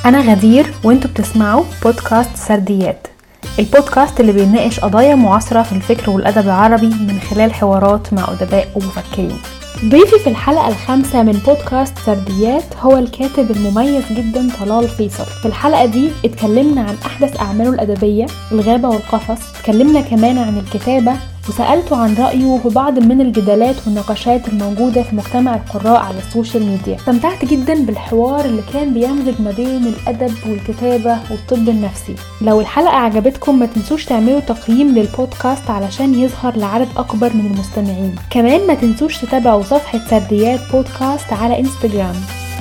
أنا غدير وانتوا بتسمعوا بودكاست سرديات البودكاست اللي بيناقش قضايا معاصرة في الفكر والأدب العربي من خلال حوارات مع أدباء ومفكرين ضيفي في الحلقة الخامسة من بودكاست سرديات هو الكاتب المميز جدا طلال فيصل في الحلقة دي اتكلمنا عن أحدث أعماله الأدبية الغابة والقفص اتكلمنا كمان عن الكتابة وسألته عن رأيه في بعض من الجدالات والنقاشات الموجودة في مجتمع القراء على السوشيال ميديا استمتعت جدا بالحوار اللي كان بيمزج ما بين الأدب والكتابة والطب النفسي لو الحلقة عجبتكم ما تنسوش تعملوا تقييم للبودكاست علشان يظهر لعدد أكبر من المستمعين كمان ما تنسوش تتابعوا صفحة سرديات بودكاست على انستجرام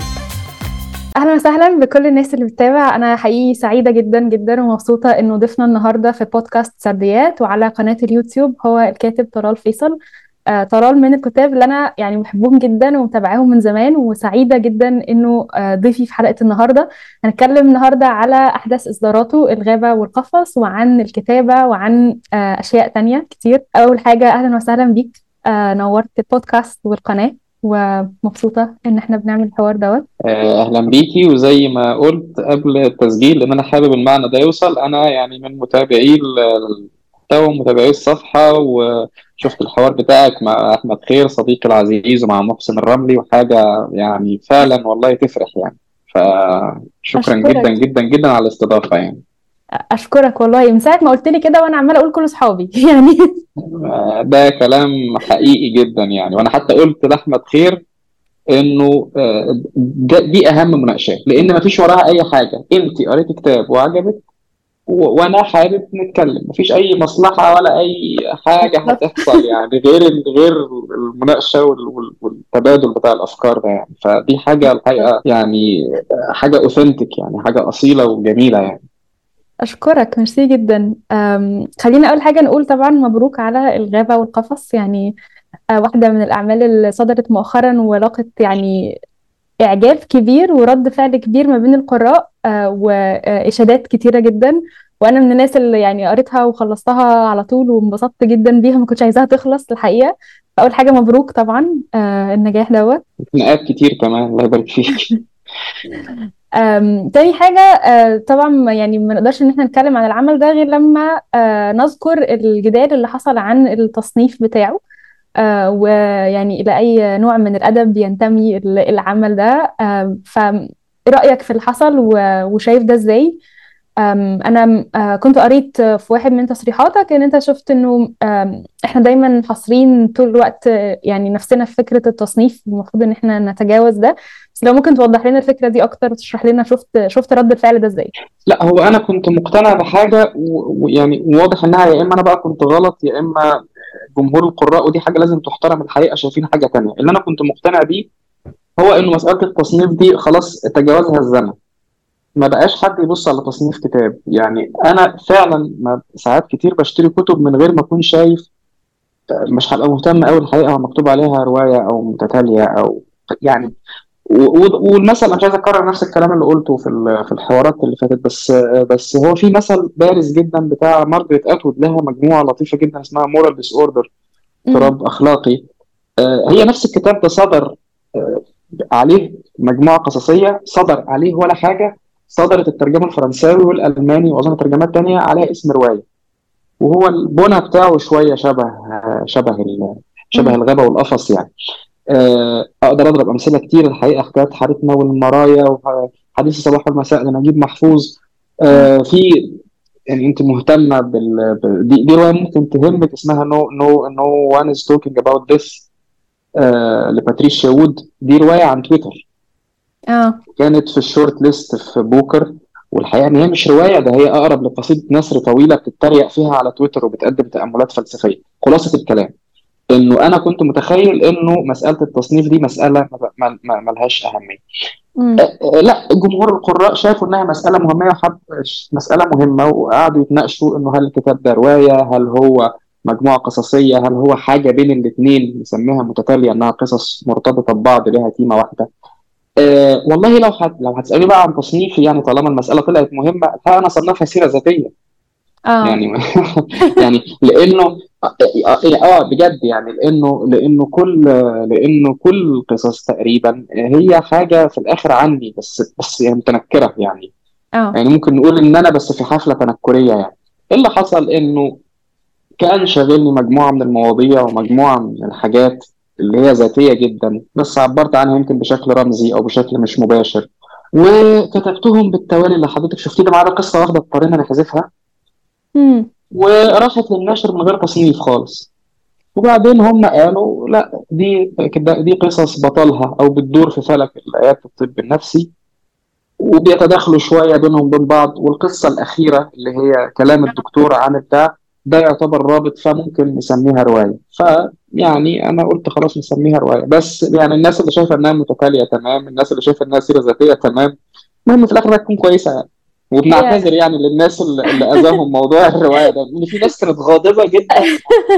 اهلا وسهلا بكل الناس اللي بتتابع انا حقيقي سعيده جدا جدا ومبسوطه انه ضيفنا النهارده في بودكاست سرديات وعلى قناه اليوتيوب هو الكاتب طلال فيصل آه طلال من الكتاب اللي انا يعني بحبهم جدا ومتابعاهم من زمان وسعيده جدا انه آه ضيفي في حلقه النهارده هنتكلم النهارده على احداث اصداراته الغابه والقفص وعن الكتابه وعن آه اشياء تانية كتير اول حاجه اهلا وسهلا بيك آه نورت البودكاست والقناه ومبسوطة إن إحنا بنعمل الحوار دوت أهلا بيكي وزي ما قلت قبل التسجيل إن أنا حابب المعنى ده يوصل أنا يعني من متابعي المحتوى متابعي الصفحة وشفت الحوار بتاعك مع أحمد خير صديقي العزيز ومع محسن الرملي وحاجة يعني فعلا والله تفرح يعني فشكرا أشكرك. جدا جدا جدا على الاستضافة يعني أشكرك والله من ساعة ما قلت لي كده وأنا عمالة أقول كل أصحابي يعني ده كلام حقيقي جدا يعني وانا حتى قلت لاحمد خير انه آه، ده دي اهم مناقشات لان مفيش وراها اي حاجه انت قريتي كتاب وعجبك و- وانا حابب نتكلم مفيش اي مصلحه ولا اي حاجه هتحصل يعني غير ال- غير المناقشه وال- وال- والتبادل بتاع الافكار ده يعني فدي حاجه الحقيقه يعني حاجه اوثنتيك يعني حاجه اصيله وجميله يعني أشكرك ميرسي جدا أم، خلينا أول حاجة نقول طبعا مبروك على الغابة والقفص يعني أه، واحدة من الأعمال اللي صدرت مؤخرا ولاقت يعني إعجاب كبير ورد فعل كبير ما بين القراء أه، وإشادات كتيرة جدا وأنا من الناس اللي يعني قريتها وخلصتها على طول وانبسطت جدا بيها ما كنتش عايزاها تخلص الحقيقة فأول حاجة مبروك طبعا أه، النجاح دوت خناقات كتير كمان الله يبارك فيك أم، تاني حاجة أه، طبعا يعني ما نقدرش إن احنا نتكلم عن العمل ده غير لما أه، نذكر الجدال اللي حصل عن التصنيف بتاعه أه، ويعني إلى أي نوع من الأدب ينتمي ال- العمل ده أه، فرأيك في اللي حصل و- وشايف ده إزاي؟ أم، أنا أه، كنت قريت في واحد من تصريحاتك إن أنت شفت إنه أم، إحنا دايما حاصرين طول الوقت أه، يعني نفسنا في فكرة التصنيف المفروض إن احنا نتجاوز ده بس لو ممكن توضح لنا الفكرة دي أكتر وتشرح لنا شفت شفت رد الفعل ده إزاي؟ لا هو انا كنت مقتنع بحاجه و- ويعني واضح انها يا اما انا بقى كنت غلط يا اما جمهور القراء ودي حاجه لازم تحترم الحقيقه شايفين حاجه تانية اللي انا كنت مقتنع بيه هو انه مساله التصنيف دي خلاص تجاوزها الزمن ما بقاش حد يبص على تصنيف كتاب يعني انا فعلا ما ساعات كتير بشتري كتب من غير ما اكون شايف مش هبقى مهتم قوي الحقيقه هو مكتوب عليها روايه او متتاليه او يعني و- و- والمثل انا مش عايز اكرر نفس الكلام اللي قلته في ال- في الحوارات اللي فاتت بس بس هو في مثل بارز جدا بتاع مارجريت اتوود لها مجموعه لطيفه جدا اسمها مورال ديس اوردر اضطراب اخلاقي آه، هي نفس الكتاب ده صدر آه، عليه مجموعه قصصيه صدر عليه ولا حاجه صدرت الترجمه الفرنساوي والالماني واظن ترجمات تانية عليها اسم روايه وهو البنى بتاعه شويه شبه آه، شبه ال- شبه مم. الغابه والقفص يعني آه، اقدر اضرب امثله كتير الحقيقه حكايات حارتنا والمرايا وحديث الصباح والمساء لنجيب محفوظ آه، في يعني انت مهتمه بال... بال... دي, دي روايه ممكن تهمك اسمها نو نو نو وان از توكينج اباوت ذس لباتريشيا وود دي روايه عن تويتر اه كانت في الشورت ليست في بوكر والحقيقه ان هي مش روايه ده هي اقرب لقصيده نثر طويله بتتريق فيها على تويتر وبتقدم تاملات فلسفيه خلاصه الكلام انه انا كنت متخيل انه مساله التصنيف دي مساله ما- ما ما- ملهاش اهميه مم. آه، لا جمهور القراء شافوا انها مساله مهمه وحب مساله مهمه وقعدوا يتناقشوا انه هل الكتاب ده روايه هل هو مجموعه قصصيه هل هو حاجه بين الاثنين نسميها متتاليه انها قصص مرتبطه ببعض لها تيمه واحده أه والله لو هت... لو هتسالني بقى عن تصنيفي يعني طالما المساله طلعت مهمه الحقيقه انا صنفها سيره ذاتيه اه يعني يعني لانه اه اه آه، بجد يعني لانه لانه كل لانه كل القصص تقريبا هي حاجه في الاخر عني بس بس يعني متنكره يعني اه يعني ممكن نقول ان انا بس في حفله تنكريه يعني إيه اللي حصل انه كان شاغلني مجموعه من المواضيع ومجموعه من الحاجات اللي هي ذاتيه جدا بس عبرت عنها يمكن بشكل رمزي او بشكل مش مباشر وكتبتهم بالتوالي اللي حضرتك شفتي لي معانا قصه واحده اضطرينا نحذفها امم وراحت للنشر من غير تصنيف خالص وبعدين هم قالوا لا دي كده- دي قصص بطلها او بتدور في فلك الايات الطب النفسي وبيتداخلوا شويه بينهم وبين بعض والقصه الاخيره اللي هي كلام الدكتور عن بتاع ده يعتبر رابط فممكن نسميها روايه فيعني انا قلت خلاص نسميها روايه بس يعني الناس اللي شايفه انها متتاليه تمام الناس اللي شايفه انها سيره ذاتيه تمام المهم في الاخر هتكون كويسه يعني هي وبنعتذر يعني للناس اللي اللي اذاهم موضوع الروايه ده ان في ناس كانت غاضبه جدا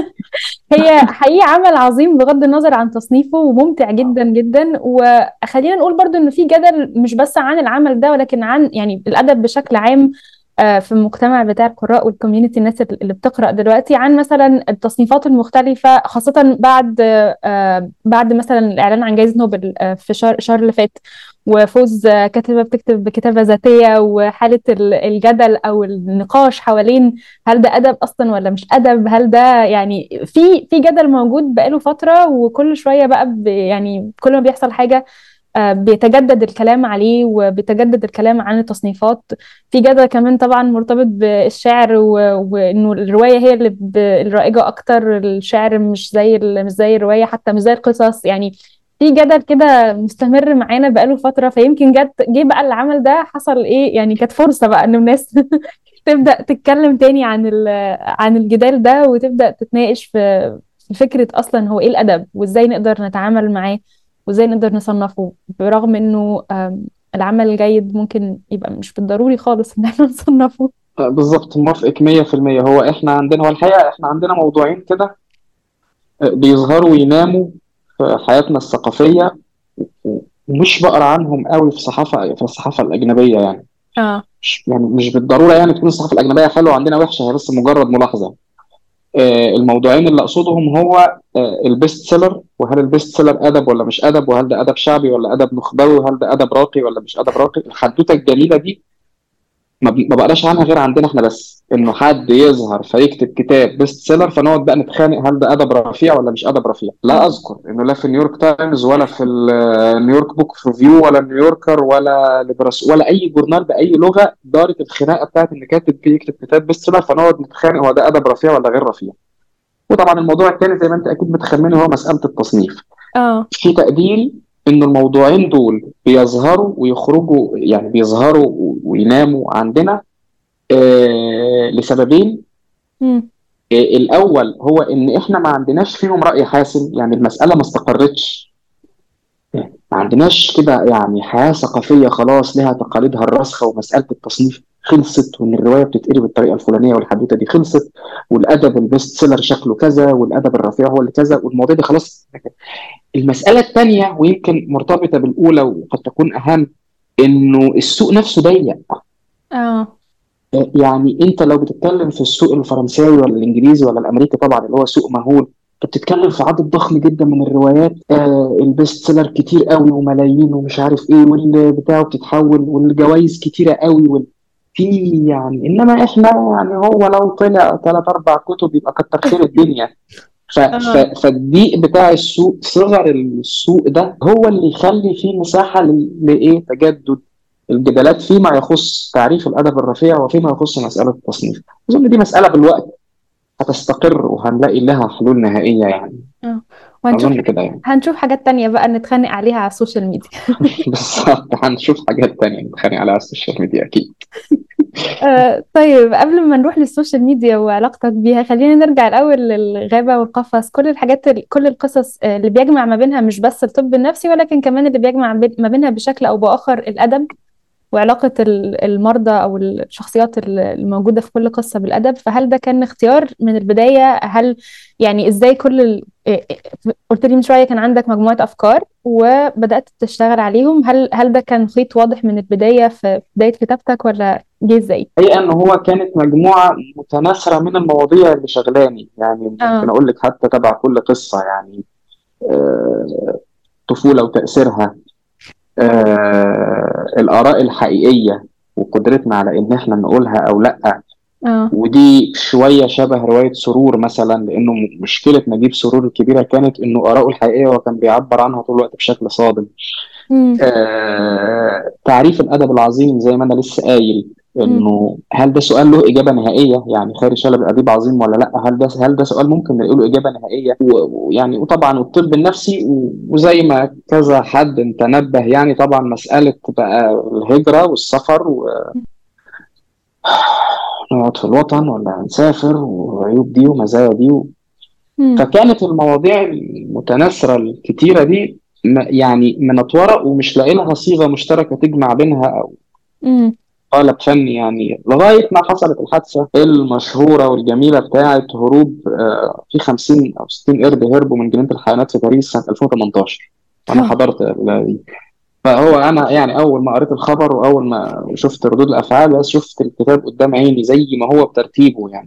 هي حقيقي عمل عظيم بغض النظر عن تصنيفه وممتع جدا جدا وخلينا نقول برضو انه في جدل مش بس عن العمل ده ولكن عن يعني الادب بشكل عام آه، في المجتمع بتاع القراء والكوميونتي الناس اللي بتقرأ دلوقتي عن مثلا التصنيفات المختلفة خاصة بعد آه، بعد مثلا الإعلان عن جائزة نوبل آه، في شهر الشهر اللي فات وفوز آه، كاتبة بتكتب بكتابة ذاتية وحالة ال- الجدل أو النقاش حوالين هل ده أدب أصلا ولا مش أدب هل ده يعني في في جدل موجود بقاله فترة وكل شوية بقى ب- يعني كل ما بيحصل حاجة آه، بيتجدد الكلام عليه وبيتجدد الكلام عن التصنيفات في جدل كمان طبعا مرتبط بالشعر و- وانه الروايه هي اللي ب- الرائجه اكتر الشعر مش زي ال- مش زي الروايه حتى مش زي القصص يعني في جدل كده مستمر معانا بقاله فتره فيمكن جت جه بقى العمل ده حصل ايه يعني كانت فرصه بقى ان الناس تبدا تتكلم تاني عن ال- عن الجدال ده وتبدا تتناقش في في فكره اصلا هو ايه الادب وازاي نقدر نتعامل معاه وازاي نقدر نصنفه برغم انه آم، العمل الجيد ممكن يبقى مش بالضروري خالص ان احنا نصنفه بالظبط موافقك 100% هو احنا عندنا هو الحقيقه احنا عندنا موضوعين كده بيظهروا ويناموا في حياتنا الثقافيه ومش بقرا عنهم قوي في صحافه في الصحافه الاجنبيه يعني اه مش يعني مش بالضروره يعني تكون الصحافه الاجنبيه حلوه عندنا وحشه هي بس مجرد ملاحظه آه، الموضوعين اللي اقصدهم هو آه، البيست سيلر وهل البيست سيلر ادب ولا مش ادب وهل ده ادب شعبي ولا ادب نخبوي وهل ده ادب راقي ولا مش ادب راقي الحدوته الجميله دي ما ب- ما بقراش عنها غير عندنا احنا بس انه حد يظهر فيكتب كتاب بيست سيلر فنقعد بقى نتخانق هل ده ادب رفيع ولا مش ادب رفيع لا اذكر انه لا في نيويورك تايمز ولا في النيويورك بوك ريفيو ولا نيويوركر ولا ليبرس ولا اي جورنال باي لغه دارت الخناقه بتاعت ان كاتب يكتب كتاب بيست سيلر فنقعد نتخانق هو ده ادب رفيع ولا غير رفيع وطبعا الموضوع الثاني زي ما انت اكيد متخمنه هو مساله التصنيف اه في تقديري ان الموضوعين دول بيظهروا ويخرجوا يعني بيظهروا و- ويناموا عندنا آه لسببين مم. آه الاول هو ان احنا ما عندناش فيهم راي حاسم يعني المساله ما استقرتش ما عندناش كده يعني حياه ثقافيه خلاص لها تقاليدها الراسخه ومساله التصنيف خلصت وان الروايه بتتقري بالطريقه الفلانيه والحدوته دي خلصت والادب البيست سيلر شكله كذا والادب الرفيع هو اللي كذا والمواضيع دي خلاص المساله الثانيه ويمكن مرتبطه بالاولى وقد تكون اهم انه السوق نفسه ضيق اه يعني انت لو بتتكلم في السوق الفرنساوي ولا الانجليزي ولا الامريكي طبعا اللي هو سوق مهول انت بتتكلم في عدد ضخم جدا من الروايات آه البيست سيلر كتير قوي وملايين ومش عارف ايه واللي بتاعه بتتحول والجوائز كتيره قوي وال... في يعني انما احنا يعني هو لو طلع ثلاث اربع كتب يبقى كتر خير الدنيا ف... ف... اه فالضيق بتاع السوق صغر السوق ده هو اللي يخلي فيه مساحه ل... لايه تجدد الجدالات فيما يخص تعريف الادب الرفيع وفيما يخص مساله التصنيف اظن دي مساله بالوقت هتستقر وهنلاقي لها حلول نهائيه يعني اه وهنشوف اظن كده يعني هنشوف حاجات تانية بقى نتخانق عليها على السوشيال ميديا بالظبط هنشوف حاجات تانية نتخانق عليها على السوشيال ميديا اكيد آه طيب قبل ما نروح للسوشيال ميديا وعلاقتك بيها خلينا نرجع الأول للغابة والقفص كل الحاجات ال- كل القصص آه، اللي بيجمع ما بينها مش بس الطب النفسي ولكن كمان اللي بيجمع بين- ما بينها بشكل أو بآخر الأدب وعلاقة ال- المرضى أو الشخصيات ال- الموجودة في كل قصة بالأدب فهل ده كان اختيار من البداية هل يعني إزاي كل ال... إيه- إيه- قلت لي من شوية كان عندك مجموعة أفكار وبدأت تشتغل عليهم هل هل ده كان خيط واضح من البداية في بداية كتابتك ولا جه إزاي؟ هي ان هو كانت مجموعه متناثره من المواضيع اللي شغلاني يعني ممكن اه اقول لك حتى تبع كل قصه يعني آه، طفوله وتاثيرها آه، الاراء الحقيقيه وقدرتنا على ان احنا نقولها او لا اه ودي شويه شبه روايه سرور مثلا لانه م- مشكله نجيب سرور الكبيره كانت انه اراءه الحقيقيه وكان بيعبر عنها طول الوقت بشكل صادم مم. آه، تعريف الادب العظيم زي ما انا لسه قايل مم. انه هل ده سؤال له اجابه نهائيه يعني خير شلبي اديب عظيم ولا لا هل ده هل ده سؤال ممكن نلاقي له اجابه نهائيه و- ويعني وطبعا الطب النفسي و- وزي ما كذا حد تنبه يعني طبعا مساله بقى الهجره والسفر ونقعد في الوطن ولا نسافر وعيوب دي ومزايا دي و... مم. فكانت المواضيع المتناثره الكتيره دي م- يعني منطوره ومش لاقي لها صيغه مشتركه تجمع بينها او مم. قالب فني يعني لغايه ما حصلت الحادثه المشهوره والجميله بتاعه هروب آه، في 50 او 60 قرد هربوا من جنينه الحيوانات في باريس سنه 2018 وانا اه حضرت ال- دي فهو انا يعني اول ما قريت الخبر واول ما شفت ردود الافعال بس شفت الكتاب قدام عيني زي ما هو بترتيبه يعني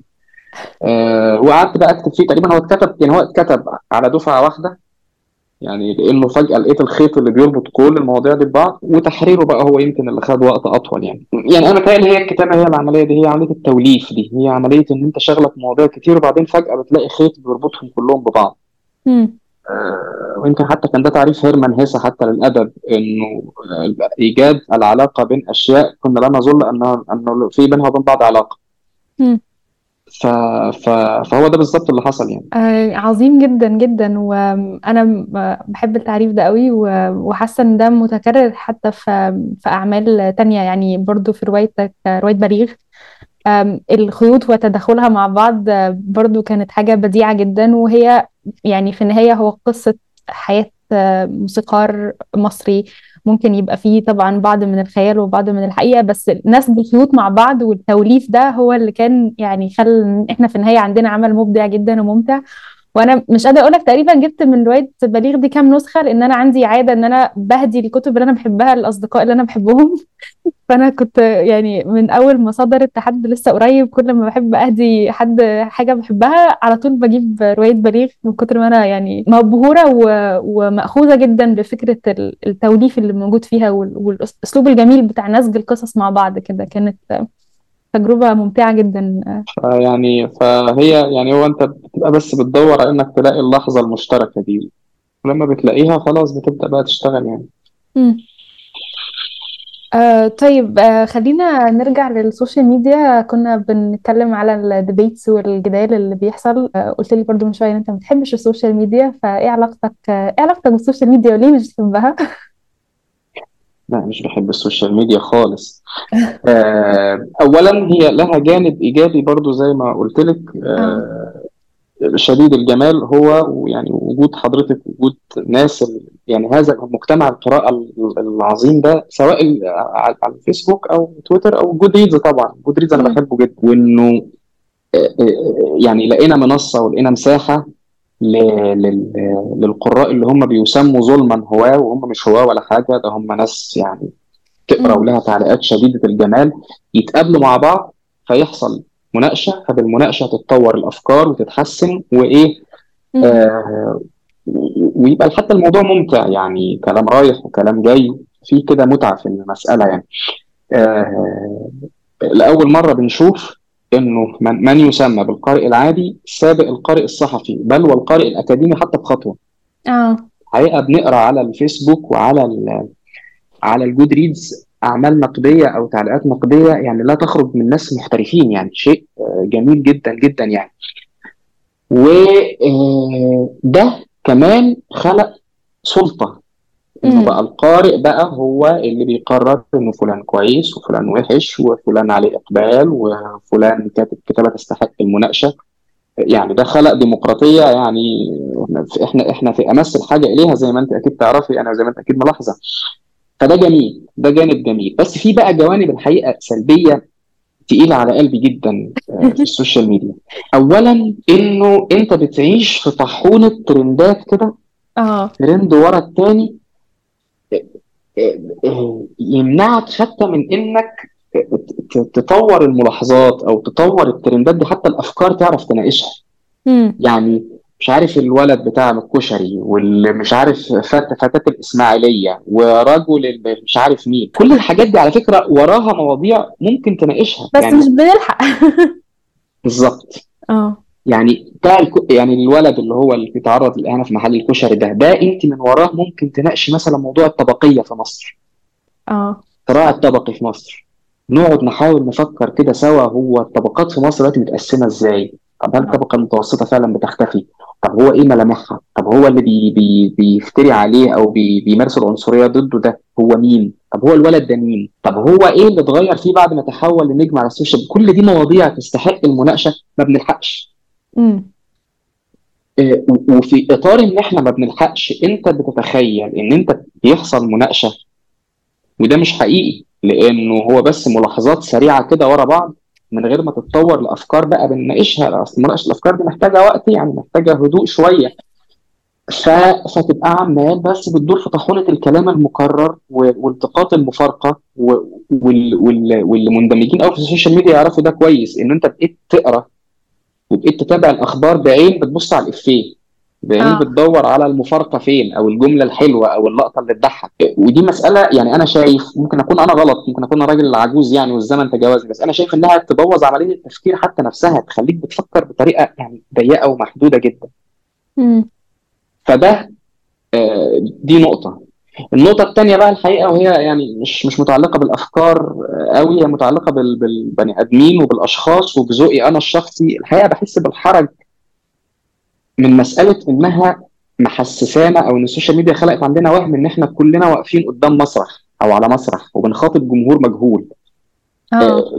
أه وقعدت بقى اكتب فيه تقريبا هو اتكتب يعني هو اتكتب على دفعه واحده يعني لانه فجاه لقيت الخيط اللي بيربط كل المواضيع دي ببعض وتحريره بقى هو يمكن اللي خد وقت اطول يعني يعني انا متهيألي هي الكتابه هي العمليه دي هي عمليه التوليف دي هي عمليه ان انت شغلك مواضيع كتير وبعدين فجاه بتلاقي خيط بيربطهم كلهم ببعض مم. آه، ويمكن حتى كان ده تعريف هيرمان هيسا حتى للأدب إنه آه، إيجاد العلاقة بين أشياء كنا لا نظن أن أنه في بينها وبين بعض علاقة مم. ف... ف... فهو ده بالظبط اللي حصل يعني آه، عظيم جدا جدا وانا م- بحب التعريف ده قوي و- وحاسه ان ده متكرر حتى في في اعمال تانية يعني برضو في روايتك آه، روايه بليغ آم، الخيوط وتداخلها مع بعض آه، برضو كانت حاجه بديعه جدا وهي يعني في النهايه هو قصه حياه آه، موسيقار مصري ممكن يبقى فيه طبعا بعض من الخيال وبعض من الحقيقه بس نسب الخيوط مع بعض والتوليف ده هو اللي كان يعني خلى إن احنا في النهايه عندنا عمل مبدع جدا وممتع وانا مش قادره اقول لك تقريبا جبت من روايه بليغ دي كام نسخه لان انا عندي عاده ان انا بهدي الكتب اللي انا بحبها للاصدقاء اللي انا بحبهم فانا كنت يعني من اول ما صدرت لحد لسه قريب كل ما بحب اهدي حد حاجه بحبها على طول بجيب روايه بليغ من كتر ما انا يعني مبهوره و- ومأخوذه جدا بفكره ال- التوليف اللي موجود فيها وال- والاسلوب الجميل بتاع نسج القصص مع بعض كده كانت تجربه ممتعه جدا فيعني فهي يعني هو أنت بتبقى بس بتدور على إنك تلاقي اللحظة المشتركة دي ولما بتلاقيها خلاص بتبدأ بقى تشتغل يعني مم. آه طيب آه خلينا نرجع للسوشيال ميديا كنا بنتكلم على الديبيتس والجدال اللي بيحصل آه قلت لي برضو من شوية ان انت ما بتحبش السوشيال ميديا فايه علاقتك آه ايه علاقتك بالسوشيال ميديا وليه مش بتحبها؟ لا مش بحب السوشيال ميديا خالص آه، أولا هي لها جانب إيجابي برضو زي ما قلت لك اه شديد الجمال هو يعني وجود حضرتك وجود ناس ال- يعني هذا مجتمع القراءة ال- العظيم ده سواء ال- على على الفيسبوك أو تويتر أو جود ريدز طبعا جود ريدز أنا مم. بحبه جدا وإنه آه، آه، يعني لقينا منصة ولقينا مساحة ل- لل- للقراء اللي هم بيسموا ظلما هواه وهم مش هواه ولا حاجة ده هم ناس يعني تقرا مم. ولها تعليقات شديده الجمال يتقابلوا مع بعض فيحصل مناقشه فبالمناقشه تتطور الافكار وتتحسن وايه مم. آه ويبقى حتى الموضوع ممتع يعني كلام رايح وكلام جاي في كده متعه في المساله يعني آه لاول مره بنشوف انه من, من يسمى بالقارئ العادي سابق القارئ الصحفي بل والقارئ الاكاديمي حتى بخطوه اه حقيقه بنقرا على الفيسبوك وعلى ال على الجود ريدز اعمال نقديه او تعليقات نقديه يعني لا تخرج من ناس محترفين يعني شيء آه، جميل جدا جدا يعني وده كمان خلق سلطه انه مم. بقى القارئ بقى هو اللي بيقرر انه فلان كويس وفلان وحش وفلان عليه اقبال وفلان كاتب كتابه تستحق المناقشه يعني ده خلق ديمقراطيه يعني احنا احنا في امس الحاجه اليها زي ما انت اكيد تعرفي انا زي ما انت اكيد ملاحظه فده جميل ده جانب جميل بس في بقى جوانب الحقيقه سلبيه تقيله على قلبي جدا آه، في السوشيال ميديا اولا انه انت بتعيش في طاحونه ترندات كده اه ترند ورا التاني آه، آه، يمنعك حتى من انك ت- تطور الملاحظات او تطور الترندات دي حتى الافكار تعرف تناقشها امم يعني مش عارف الولد بتاع الكشري واللي مش عارف فت- فتاة الإسماعيلية ورجل ال- مش عارف مين كل الحاجات دي على فكرة وراها مواضيع ممكن تناقشها بس يعني مش بنلحق بالظبط اه يعني بتاع الك... يعني الولد اللي هو اللي بيتعرض للإهانة في محل الكشري ده ده انت من وراه ممكن تناقشي مثلا موضوع الطبقية في مصر اه الصراع الطبقي في مصر نقعد نحاول نفكر كده سوا هو الطبقات في مصر دلوقتي متقسمة ازاي؟ طب هل الطبقة المتوسطة فعلا بتختفي؟ طب هو ايه ملامحها؟ طب هو اللي بي بي بيفتري عليه او بي بيمارس العنصرية ضده ده هو مين؟ طب هو الولد ده مين؟ طب هو ايه اللي اتغير فيه بعد ما تحول لنجم على السوشيال؟ كل دي مواضيع تستحق المناقشة ما بنلحقش. امم آه، و- وفي اطار ان احنا ما بنلحقش انت بتتخيل ان انت بيحصل مناقشة وده مش حقيقي لانه هو بس ملاحظات سريعه كده ورا بعض من غير ما تتطور لافكار بقى بنناقشها اصل مناقشه الافكار دي محتاجه وقت يعني محتاجه هدوء شويه ف... فتبقى عمال بس بتدور في طاحونه الكلام المكرر و... والتقاط المفارقه و... وال... وال... واللي مندمجين قوي في السوشيال ميديا يعرفوا ده كويس ان انت بقيت تقرا وبقيت تتابع الاخبار بعين بتبص على الافيه بعين اه بتدور على المفارقه فين او الجمله الحلوه او اللقطه اللي تضحك ودي مساله يعني انا شايف ممكن اكون انا غلط ممكن اكون أنا راجل عجوز يعني والزمن تجاوزني بس انا شايف انها تبوظ عمليه التفكير حتى نفسها تخليك بتفكر بطريقه يعني ضيقه ومحدوده جدا امم فده آه، دي نقطه النقطه الثانيه بقى الحقيقه وهي يعني مش مش متعلقه بالافكار آه، قوي هي متعلقه بال- بالبني ادمين وبالاشخاص وبذوقي انا الشخصي الحقيقه بحس بالحرج من مساله انها محسسانا او ان السوشيال ميديا خلقت عندنا وهم ان احنا كلنا واقفين قدام مسرح او على مسرح وبنخاطب جمهور مجهول اه آه،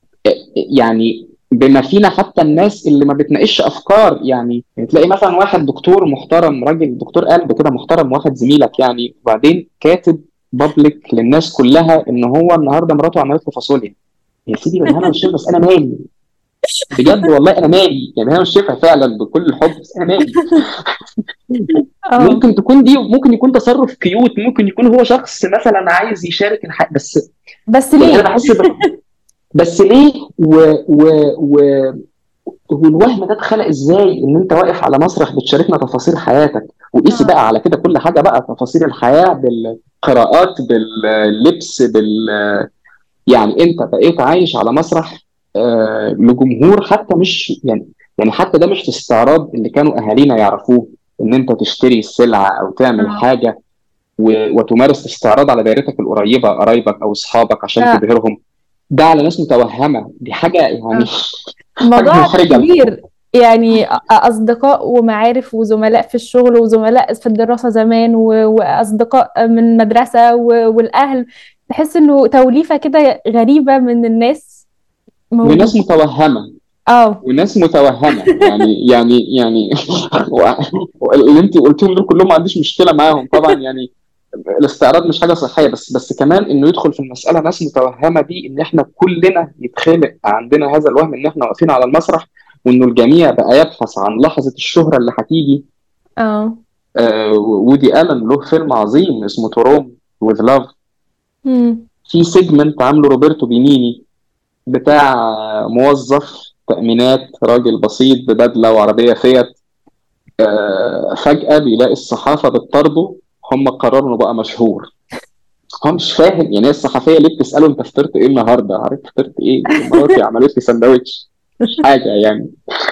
يعني بما فينا حتى الناس اللي ما بتناقش افكار يعني تلاقي مثلا واحد دكتور محترم راجل دكتور قلب كده محترم واحد زميلك يعني وبعدين كاتب بابليك للناس كلها ان هو النهارده مراته عملت له فاصوليا يا سيدي بالهنا والشفا بس انا مالي بجد والله انا مالي يعني انا مش شايفها فعلا بكل الحب بس انا مالي اه ممكن تكون دي ممكن يكون تصرف كيوت ممكن يكون هو شخص مثلا عايز يشارك الحياة بس بس يعني انا ليه بحس ب... بس ليه و... و... و... والوهم ده اتخلق ازاي ان انت واقف على مسرح بتشاركنا تفاصيل حياتك وقيسي اه بقى على كده كل حاجه بقى تفاصيل الحياه بالقراءات باللبس بال يعني انت بقيت عايش على مسرح آه لجمهور حتى مش يعني يعني حتى ده مش استعراض اللي كانوا اهالينا يعرفوه ان انت تشتري السلعه او تعمل اه حاجه و... وتمارس استعراض على دايرتك القريبه قرايبك او اصحابك عشان لا تبهرهم ده على ناس متوهمه دي حاجه يعني اه حاجه الموضوع محرجه كبير يعني أ- أصدقاء ومعارف وزملاء في الشغل وزملاء في الدراسة زمان و- وأصدقاء من مدرسة و- والأهل تحس إنه توليفة كده غريبة من الناس وناس موجودة متوهمه اه وناس متوهمه يعني يعني يعني و- اللي انت قلتهم دول كلهم ما عنديش مشكله معاهم طبعا يعني الاستعراض مش حاجه صحيه بس بس كمان انه يدخل في المساله ناس متوهمه دي ان احنا كلنا يتخلق عندنا هذا الوهم ان احنا واقفين على المسرح وانه الجميع بقى يبحث عن لحظه الشهره اللي هتيجي اه آه وودي الن له فيلم عظيم اسمه توروم وذ لاف مم. في سيجمنت عامله روبرتو بينيني بتاع موظف تأمينات راجل بسيط ببدلة وعربية فيات آه، فجأة بيلاقي الصحافة بتطارده هم قرروا انه بقى مشهور هو مش فاهم يعني هي الصحفية ليه بتسأله انت فطرت ايه النهارده؟ عارف فطرت ايه؟ مراتي عملت لي سندوتش مش حاجة يعني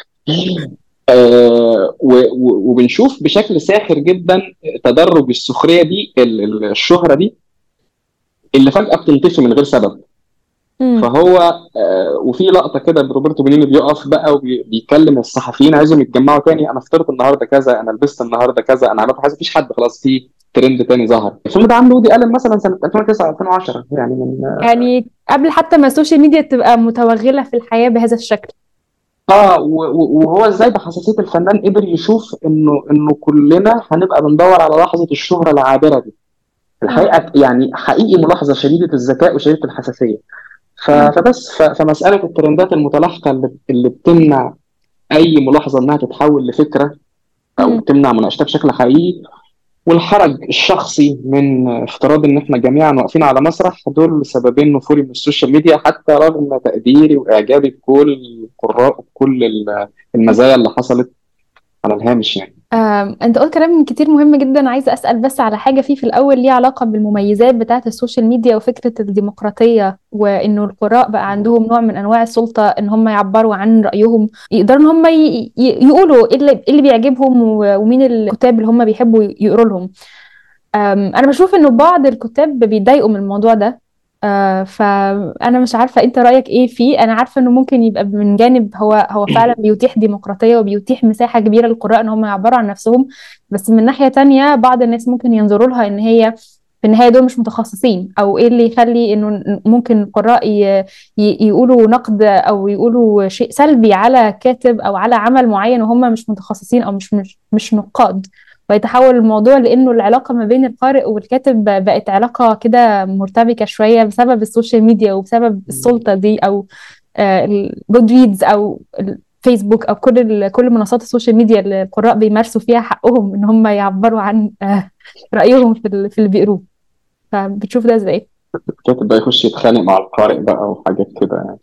آه و- و- وبنشوف بشكل ساخر جدا تدرج السخرية دي ال- ال- الشهرة دي اللي فجأة بتنطفي من غير سبب مم. فهو آه وفي لقطه كده روبرتو بينيني بيقف بقى وبيكلم الصحفيين عايزهم يتجمعوا تاني انا فطرت النهارده كذا انا لبست النهارده كذا انا عملت حاجه مفيش حد خلاص في ترند تاني ظهر الفيلم ده عامله ودي الن مثلا سنه 2009 2010 يعني من يعني قبل حتى ما السوشيال ميديا تبقى متوغلة في الحياة بهذا الشكل اه و- و- وهو ازاي بحساسيه الفنان قدر يشوف انه انه كلنا هنبقى بندور على لحظه الشهره العابره دي الحقيقه يعني حقيقي ملاحظه شديده الذكاء وشديده الحساسيه ف- مم. فبس ف- فمساله الترندات المتلاحقه اللي اللي بتمنع اي ملاحظه انها تتحول لفكره او مم. تمنع مناقشتها بشكل حقيقي والحرج الشخصي من افتراض ان احنا جميعا واقفين على مسرح دول سببين نفوري من السوشيال ميديا حتى رغم تقديري واعجابي بكل القراء وكل ال- المزايا اللي حصلت على الهامش يعني آم، انت قلت كلام كتير مهم جدا عايزه اسال بس على حاجه فيه في الاول ليها علاقه بالمميزات بتاعه السوشيال ميديا وفكره الديمقراطيه وانه القراء بقى عندهم نوع من انواع السلطه ان هم يعبروا عن رايهم يقدروا ان هم ي- ي- يقولوا ايه اللي إيه اللي بيعجبهم و- ومين الكتاب اللي هم بيحبوا يقروا لهم أم، انا بشوف انه بعض الكتاب بيتضايقوا من الموضوع ده آه، فانا مش عارفه انت رايك ايه فيه انا عارفه انه ممكن يبقى من جانب هو هو فعلا بيتيح ديمقراطيه وبيتيح مساحه كبيره للقراء ان هم يعبروا عن نفسهم بس من ناحيه تانية بعض الناس ممكن ينظروا لها ان هي في النهايه دول مش متخصصين او ايه اللي يخلي انه ممكن القراء ي- ي- يقولوا نقد او يقولوا شيء سلبي على كاتب او على عمل معين وهم مش متخصصين او مش مش, مش نقاد ويتحول الموضوع لانه العلاقه ما بين القارئ والكاتب بقت علاقه كده مرتبكه شويه بسبب السوشيال ميديا وبسبب السلطه دي او الجود ريدز او الفيسبوك او كل ال- كل منصات السوشيال ميديا اللي القراء بيمارسوا فيها حقهم ان هم يعبروا عن آه، رايهم في ال- في اللي بيقروه فبتشوف ده ازاي؟ الكاتب بقى يخش يتخانق مع القارئ بقى وحاجات كده يعني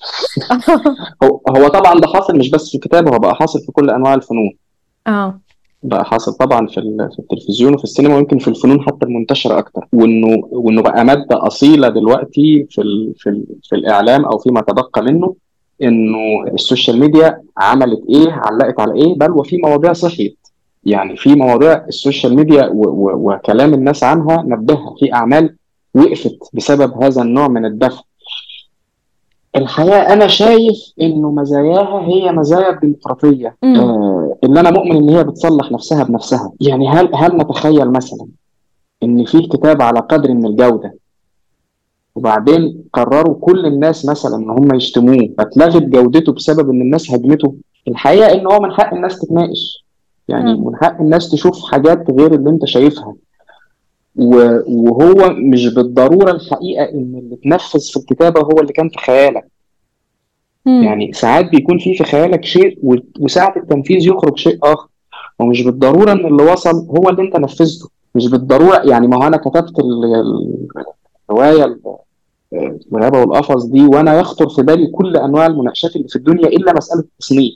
هو هو طبعا ده حاصل مش بس في الكتاب هو بقى حاصل في كل انواع الفنون اه بقى حاصل طبعا في ال- في التلفزيون وفي السينما ويمكن في الفنون حتى المنتشره اكتر وانه وانه بقى ماده اصيله دلوقتي في ال في ال في الاعلام او فيما تبقى منه انه السوشيال ميديا عملت ايه علقت على ايه بل وفي مواضيع صحيت يعني في مواضيع السوشيال ميديا و و وكلام الناس عنها نبهها في اعمال وقفت بسبب هذا النوع من الدفع الحقيقه انا شايف انه مزاياها هي مزايا الديمقراطيه امم آه اللي انا مؤمن ان هي بتصلح نفسها بنفسها يعني هل هل نتخيل مثلا ان في كتاب على قدر من الجوده وبعدين قرروا كل الناس مثلا ان هم يشتموه فاتلغت جودته بسبب ان الناس هاجمته الحقيقه ان هو من حق الناس تتناقش يعني مم. من حق الناس تشوف حاجات غير اللي انت شايفها و- وهو مش بالضروره الحقيقه ان اللي اتنفذ في الكتابه هو اللي كان في خيالك امم يعني ساعات بيكون في في خيالك شيء و- وساعه التنفيذ يخرج شيء اخر ومش بالضروره ان اللي وصل هو اللي انت نفذته مش بالضروره يعني ما هو انا كتبت ال- ال- الروايه ال- الغابه والقفص دي وانا يخطر في بالي كل انواع المناقشات اللي في الدنيا الا مساله التصنيف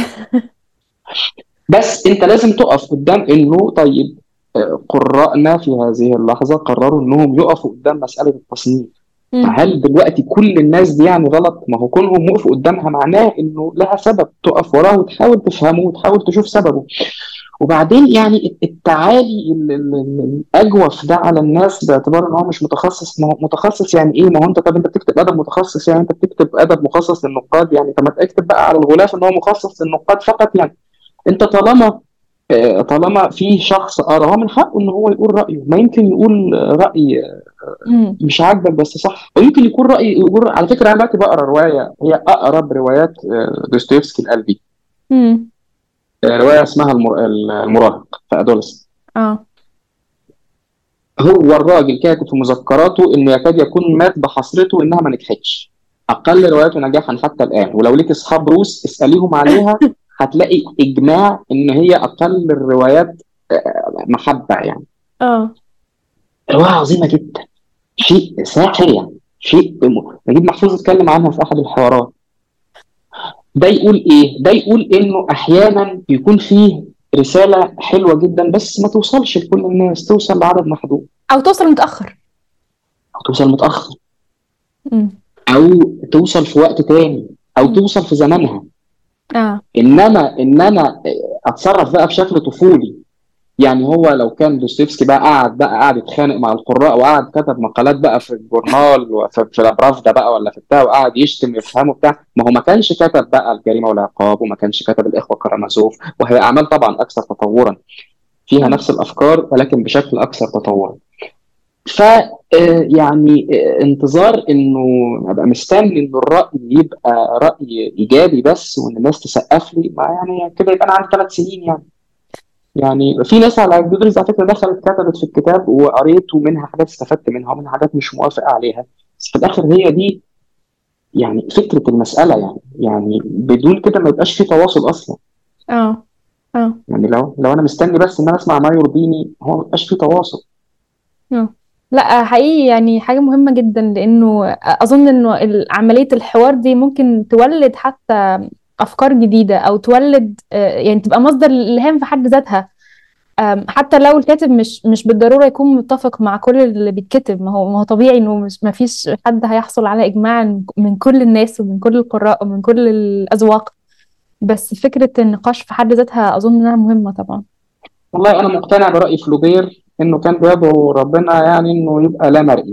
بس انت لازم تقف قدام انه طيب آه، قراءنا في هذه اللحظه قرروا انهم يقفوا قدام مساله التصنيف امم هل دلوقتي كل الناس دي يعني غلط؟ ما هو كونهم وقفوا قدامها معناه انه لها سبب تقف وراه وتحاول تفهمه وتحاول تشوف سببه. وبعدين يعني التعالي ال- ال- ال- الاجوف ده على الناس باعتبار ان هو مش متخصص ما هو متخصص يعني ايه؟ ما هو انت طب انت بتكتب ادب متخصص يعني انت بتكتب ادب مخصص للنقاد يعني طب ما تكتب بقى على الغلاف ان هو مخصص للنقاد فقط يعني انت طالما آه، طالما في شخص قرا هو من حقه ان هو يقول رايه ما يمكن يقول آه، راي امم مش عاجبك بس صح ويمكن يكون رأي يقول على فكرة أنا دلوقتي بقرا رواية هي أقرب روايات آه، دوستويفسكي لقلبي امم آه، رواية اسمها المر... المراهق في أدولس اه هو الراجل كاتب في مذكراته إنه يكاد يكون مات بحسرته إنها ما نجحتش أقل رواياته نجاحا حتى الآن ولو ليك أصحاب روس اسأليهم عليها هتلاقي إجماع إن هي أقل الروايات آه، محبة يعني اه رواية عظيمة جدا شيء ساحر يعني شيء نجيب محفوظ اتكلم عنها في أحد الحوارات ده يقول ايه؟ ده يقول انه احيانا بيكون فيه رساله حلوه جدا بس ما توصلش لكل الناس توصل لعدد محدود او توصل متاخر او توصل متاخر امم او توصل في وقت تاني او مم. توصل في زمانها اه انما ان انا اتصرف بقى بشكل طفولي يعني هو لو كان دوستويفسكي بقى قعد بقى قعد يتخانق مع القراء وقعد كتب مقالات بقى في الجورنال وفي في الابرافدا بقى ولا في بتاع وقعد يشتم يفهمه بتاع ما هو ما كانش كتب بقى الجريمه والعقاب وما كانش كتب الاخوه كرامازوف وهي اعمال طبعا اكثر تطورا فيها نفس الافكار ولكن بشكل اكثر تطورا ف آه، يعني آه، انتظار انه ابقى مستني انه الراي يبقى راي ايجابي بس وان الناس تسقف لي ما يعني كده يبقى انا عندي ثلاث سنين يعني يعني في ناس على جودريز على فكره دخلت كتبت في الكتاب وقريت ومنها حاجات استفدت منها ومنها حاجات مش موافق عليها بس في الاخر هي دي يعني فكره المساله يعني يعني بدون كده ما يبقاش في تواصل اصلا اه اه يعني لو لو انا مستني بس ان انا اسمع ما يرضيني هو ما يبقاش في تواصل اه لا حقيقي يعني حاجة مهمة جدا لأنه أظن إنه ال- عملية الحوار دي ممكن تولد حتى أفكار جديدة أو تولد آه، يعني تبقى مصدر الإلهام في حد ذاتها آم، حتى لو الكاتب مش مش بالضرورة يكون متفق مع كل اللي بيتكتب ما هو ما هو طبيعي إنه مش ما فيش حد هيحصل على إجماع من كل الناس ومن كل القراء ومن كل الأذواق بس فكرة النقاش في حد ذاتها أظن إنها مهمة طبعا والله انا مقتنع براي فلوبير انه كان بيدعو ربنا يعني انه يبقى لا مرئي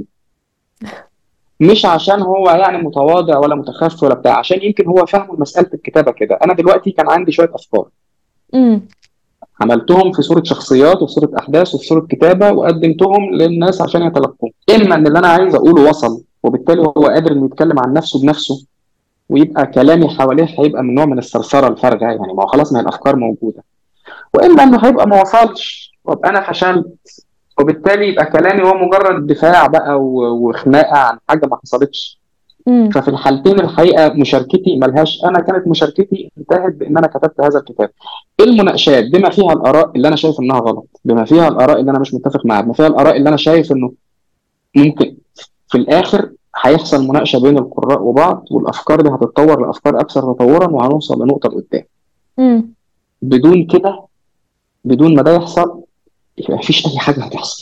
مش عشان هو يعني متواضع ولا متخفي ولا بتاع عشان يمكن هو فاهم مساله الكتابه كده انا دلوقتي كان عندي شويه افكار امم عملتهم في صوره شخصيات وفي صوره احداث وفي صوره كتابه وقدمتهم للناس عشان يتلقوهم اما ان اللي انا عايز اقوله وصل وبالتالي هو قادر انه يتكلم عن نفسه بنفسه ويبقى كلامي حواليه هيبقى من نوع من الثرثره الفارغه يعني ما هو خلاص ما هي الافكار موجوده واما انه هيبقى ما وصلش وابقى انا فشلت وبالتالي يبقى كلامي هو مجرد دفاع بقى و- وخناقه عن حاجه ما حصلتش امم ففي الحالتين الحقيقه مشاركتي ملهاش انا كانت مشاركتي انتهت بان انا كتبت هذا الكتاب المناقشات بما فيها الاراء اللي انا شايف انها غلط بما فيها الاراء اللي انا مش متفق معاها بما فيها الاراء اللي انا شايف انه ممكن في الاخر هيحصل مناقشه بين القراء وبعض والافكار دي هتتطور لافكار اكثر تطورا وهنوصل لنقطه لقدام امم بدون كده بدون ما ده يحصل ما فيش اي حاجه هتحصل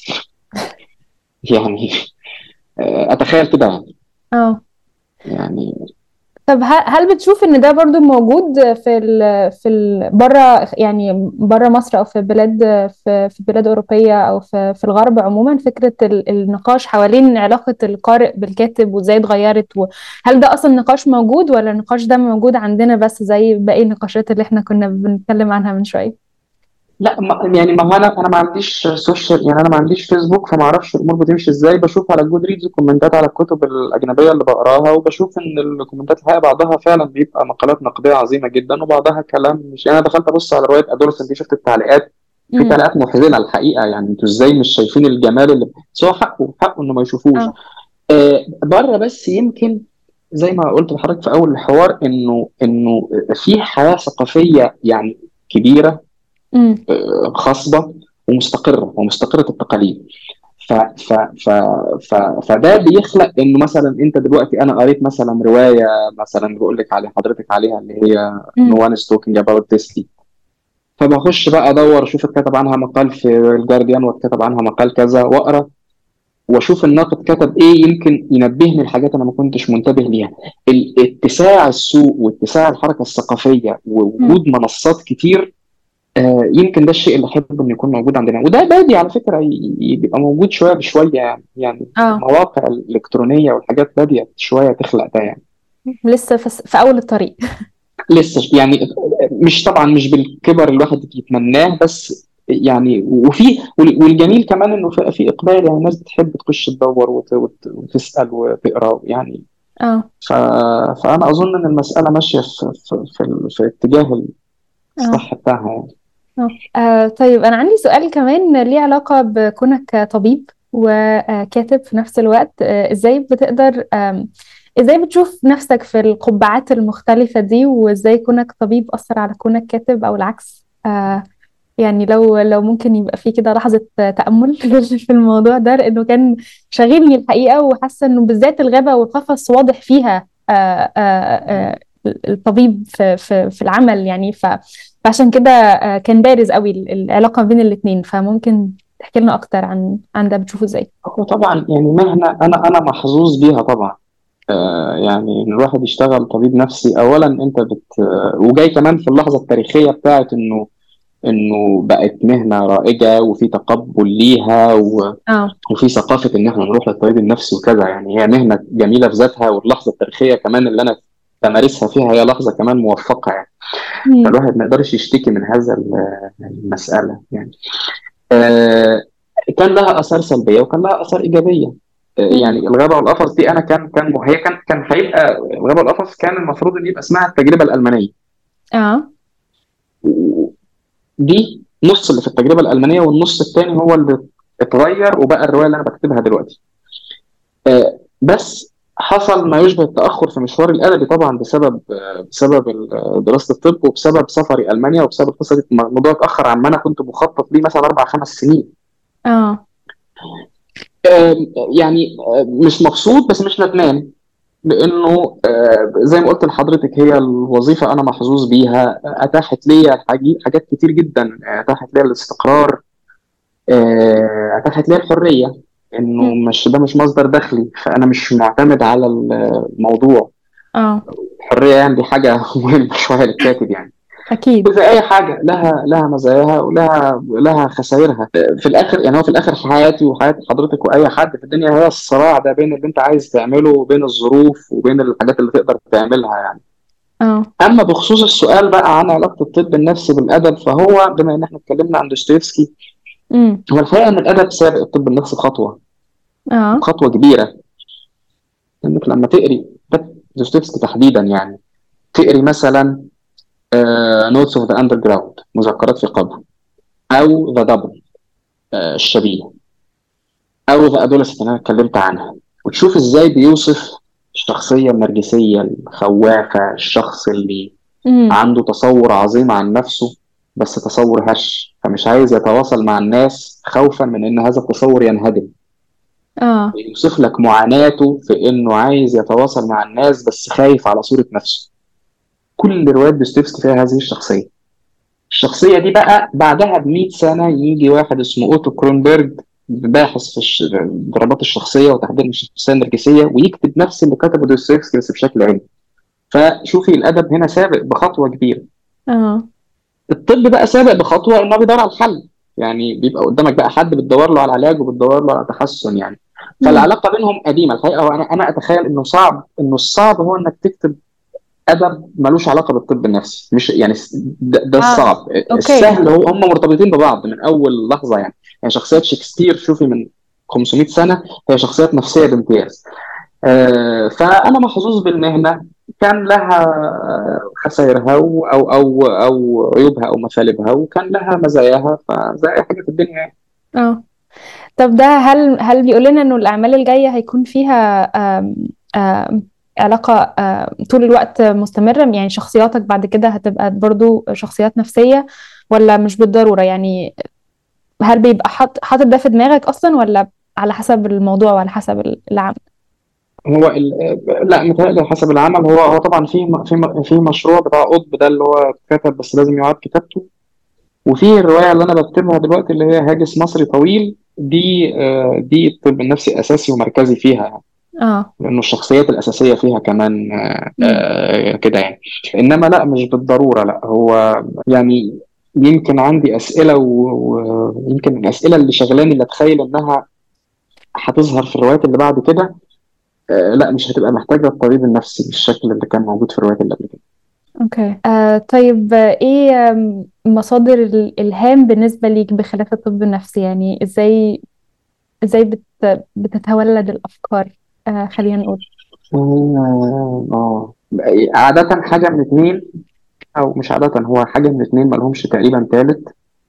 يعني آه، اتخيل كده يعني اه يعني طب ه- هل بتشوف ان ده برضو موجود في ال في ال بره يعني بره مصر او في بلاد في في بلاد اوروبيه او في في الغرب عموما فكره ال- النقاش حوالين علاقه القارئ بالكاتب وازاي اتغيرت وهل ده اصلا نقاش موجود ولا النقاش ده موجود عندنا بس زي باقي النقاشات اللي احنا كنا بنتكلم عنها من شويه لا ما يعني ما هو انا انا ما عنديش سوشيال يعني انا ما عنديش فيسبوك فما اعرفش الامور بتمشي ازاي بشوف على جود ريدز كومنتات على الكتب الاجنبيه اللي بقراها وبشوف ان الكومنتات الحقيقه بعضها فعلا بيبقى مقالات نقديه عظيمه جدا وبعضها كلام مش يعني انا دخلت ابص على روايه ادولسن دي شفت التعليقات في امم تعليقات محزنه الحقيقه يعني انتوا ازاي مش شايفين الجمال اللي بس هو حقه حقه انه ما يشوفوش اه آه بره بس يمكن زي ما قلت لحضرتك في اول الحوار انه انه في حياه ثقافيه يعني كبيره امم آه، خصبه ومستقره ومستقره التقاليد ف ف ف ف فده بيخلق انه مثلا انت دلوقتي انا قريت مثلا روايه مثلا بقول لك على حضرتك عليها اللي هي نو امم وان از توكينج اباوت ذس فبخش بقى ادور اشوف اتكتب عنها مقال في الجارديان واتكتب عنها مقال كذا واقرا واشوف الناقد كتب ايه يمكن ينبهني لحاجات انا ما كنتش منتبه ليها ال- اتساع السوق واتساع الحركه الثقافيه ووجود منصات كتير آه، يمكن ده الشيء اللي احب انه يكون موجود عندنا وده بادي على فكره ي- يبقى موجود شويه بشويه يعني يعني اه المواقع الالكترونيه والحاجات باديه شويه تخلق ده يعني لسه في, في اول الطريق لسه يعني مش طبعا مش بالكبر الواحد يتمناه بس يعني وفي وال- والجميل كمان انه في في اقبال يعني الناس بتحب تخش تدور وت- وت- وتسال وتقرا يعني اه ف... فانا اظن ان المساله ماشيه في في في, ال- في اتجاه اه الصح بتاعها يعني اه آه، طيب أنا عندي سؤال كمان ليه علاقة بكونك طبيب وكاتب في نفس الوقت آه، إزاي بتقدر آم، إزاي بتشوف نفسك في القبعات المختلفة دي وإزاي كونك طبيب أثر على كونك كاتب أو العكس آه، يعني لو لو ممكن يبقى في كده لحظة تأمل في الموضوع ده لأنه كان شاغلني الحقيقة وحاسة إنه بالذات الغابة والقفص واضح فيها آه، آه، آه، الطبيب في في في العمل يعني ف فعشان كده آه، كان بارز قوي ال- العلاقة بين الاتنين فممكن تحكي لنا أكتر عن عن ده بتشوفه إزاي هو طبعا يعني مهنه انا انا محظوظ بيها طبعا آه، يعني ان الواحد يشتغل طبيب نفسي اولا انت بت آه، وجاي كمان في اللحظه التاريخيه بتاعت انه انه بقت مهنه رائجه وفي تقبل ليها و... اه وفي ثقافه ان احنا نروح للطبيب النفسي وكذا يعني هي مهنه جميله في ذاتها واللحظه التاريخيه كمان اللي انا بمارسها فيها هي لحظه كمان موفقه يعني مم. فالواحد ما يقدرش يشتكي من هذا ال- المساله يعني آه، كان لها اثار سلبيه وكان لها اثار ايجابيه آه، مم. يعني الغابه والقفص دي انا كان كان هي كان كان هيبقى الغابه والقفص كان المفروض ان يبقى اسمها التجربه الالمانيه اه دي نص اللي في التجربه الالمانيه والنص الثاني هو اللي اتغير وبقى الروايه اللي انا بكتبها دلوقتي آه، بس حصل ما يشبه التاخر في مشواري الادبي طبعا بسبب آه، بسبب ال- دراسه الطب وبسبب سفري المانيا وبسبب القصه دي الموضوع اتاخر عما انا كنت مخطط ليه مثلا اربع خمس سنين اه آه، يعني آه، مش مبسوط بس مش ندمان لانه آه، زي ما قلت لحضرتك هي الوظيفه انا محظوظ بيها اتاحت لي حاجي- حاجات كتير جدا اتاحت لي الاستقرار آه، اتاحت لي الحريه انه مم. مش ده مش مصدر دخلي فانا مش معتمد على الموضوع اه الحريه يعني دي حاجه مهمه شويه للكاتب يعني اكيد وزي اي حاجه لها لها مزاياها ولها لها خسائرها في الاخر يعني هو في الاخر حياتي وحياه حضرتك واي حد في الدنيا هي الصراع ده بين اللي انت عايز تعمله وبين الظروف وبين الحاجات اللي تقدر تعملها يعني اه اما بخصوص السؤال بقى عن علاقه الطب النفسي بالادب فهو بما ان احنا اتكلمنا عن دوستويفسكي امم هو الحقيقه ان الادب سابق الطب النفسي خطوه اه خطوه كبيره انك لما تقري ده دوستويفسكي تحديدا يعني تقري مثلا نوتس اوف ذا اندر جراوند مذكرات في قبر او ذا دبل الشبيه او ذا ادولسنت اللي انا اتكلمت عنها وتشوف ازاي بيوصف الشخصيه النرجسيه الخوافه الشخص اللي امم عنده تصور عظيم عن نفسه بس تصور هش فمش عايز يتواصل مع الناس خوفا من ان هذا التصور ينهدم اه يوصف لك معاناته في انه عايز يتواصل مع الناس بس خايف على صورة نفسه كل روايات دوستويفسكي فيها هذه الشخصية الشخصية دي بقى بعدها ب 100 سنة يجي واحد اسمه اوتو كرونبرج باحث في الش- اضطرابات الشخصية وتحديد الشخصية النرجسية ويكتب نفس اللي كتبه دوستويفسكي بس بشكل علمي فشوفي الأدب هنا سابق بخطوة كبيرة اه الطب بقى سابق بخطوه انه بيدور على الحل يعني بيبقى قدامك بقى حد بتدور له على علاج وبتدور له على تحسن يعني مم. فالعلاقه بينهم قديمه الحقيقه وانا انا اتخيل انه صعب انه الصعب هو انك تكتب ادب ملوش علاقه بالطب النفسي مش يعني ده, ده آه، الصعب أوكي. السهل هو هم مرتبطين ببعض من اول لحظه يعني يعني شخصيات شكسبير شوفي من 500 سنه هي شخصيات نفسيه بامتياز آه، فانا محظوظ بالمهنه كان لها آه، خسائرها و- او او او عيوبها او مثالبها وكان لها مزاياها فزي اي حاجه في الدنيا يعني اه طب ده هل هل بيقول لنا انه الاعمال الجايه هيكون فيها آم آم علاقه آم طول الوقت مستمره يعني شخصياتك بعد كده هتبقى برضو شخصيات نفسيه ولا مش بالضروره يعني هل بيبقى حاط حاطط ده في دماغك اصلا ولا على حسب الموضوع وعلى حسب العمل هو ال... لا متهيألي حسب العمل هو هو طبعا في م- في م- في مشروع بتاع قطب ده اللي هو اتكتب بس لازم يعاد كتابته وفي الروايه اللي انا بكتبها دلوقتي اللي هي هاجس مصري طويل دي آه، دي الطب النفسي اساسي ومركزي فيها يعني. اه لانه الشخصيات الاساسيه فيها كمان آه، مم. آه، كده يعني انما لا مش بالضروره لا هو يعني يمكن عندي اسئله و- ويمكن الاسئله اللي شغلاني اللي اتخيل انها هتظهر في الروايات اللي بعد كده آه، لا مش هتبقى محتاجه الطبيب النفسي بالشكل اللي كان موجود في الروايات اللي قبل كده اوكي آه طيب آه، ايه آم، مصادر الالهام بالنسبه ليك بخلاف الطب النفسي يعني ازاي ازاي بت بتتولد الافكار آه خلينا نقول اه آه. عادة حاجة من اتنين أو مش عادة هو حاجة من اتنين ملهمش تقريبا تالت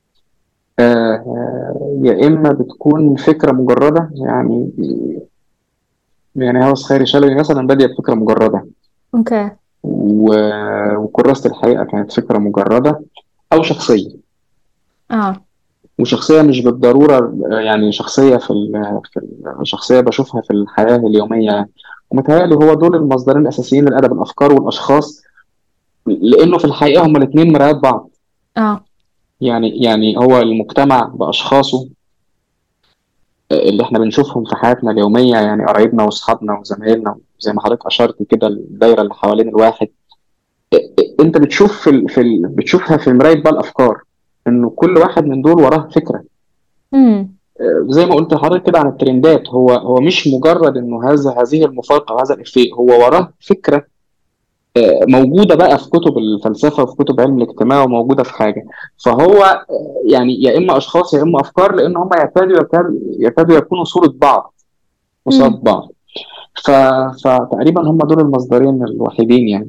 آه، يا إما بتكون فكرة مجردة يعني يعني هوس خيري شلبي مثلا بادية بفكرة مجردة اوكي و- وكراسة الحقيقة كانت فكرة مجردة أو شخصية اه وشخصية مش بالضرورة يعني شخصية في ال في ال شخصية بشوفها في الحياة اليومية يعني. ومتهيألي هو دول المصدرين الأساسيين للأدب الأفكار والأشخاص لأنه في الحقيقة هما الاتنين مرايات بعض اه يعني يعني هو المجتمع بأشخاصه اللي احنا بنشوفهم في حياتنا اليومية يعني قرايبنا وأصحابنا وزمايلنا زي ما حضرتك أشرت كده الدايرة اللي حوالين الواحد أنت بتشوف في ال... في ال... بتشوفها في مراية بقى الأفكار إنه كل واحد من دول وراه فكرة امم زي ما قلت لحضرتك كده عن الترندات هو هو مش مجرد إنه هذا هذه المفارقة وهذا الإفيه هو وراه فكرة آه، موجودة بقى في كتب الفلسفة وفي كتب علم الاجتماع وموجودة في حاجة فهو آه، يعني يا إما أشخاص يا إما أفكار لأن هم يكادوا يكادوا يكادوا يكونوا صورة بعض قصاد مم. بعض ف... فتقريبا هم دول المصدرين الوحيدين يعني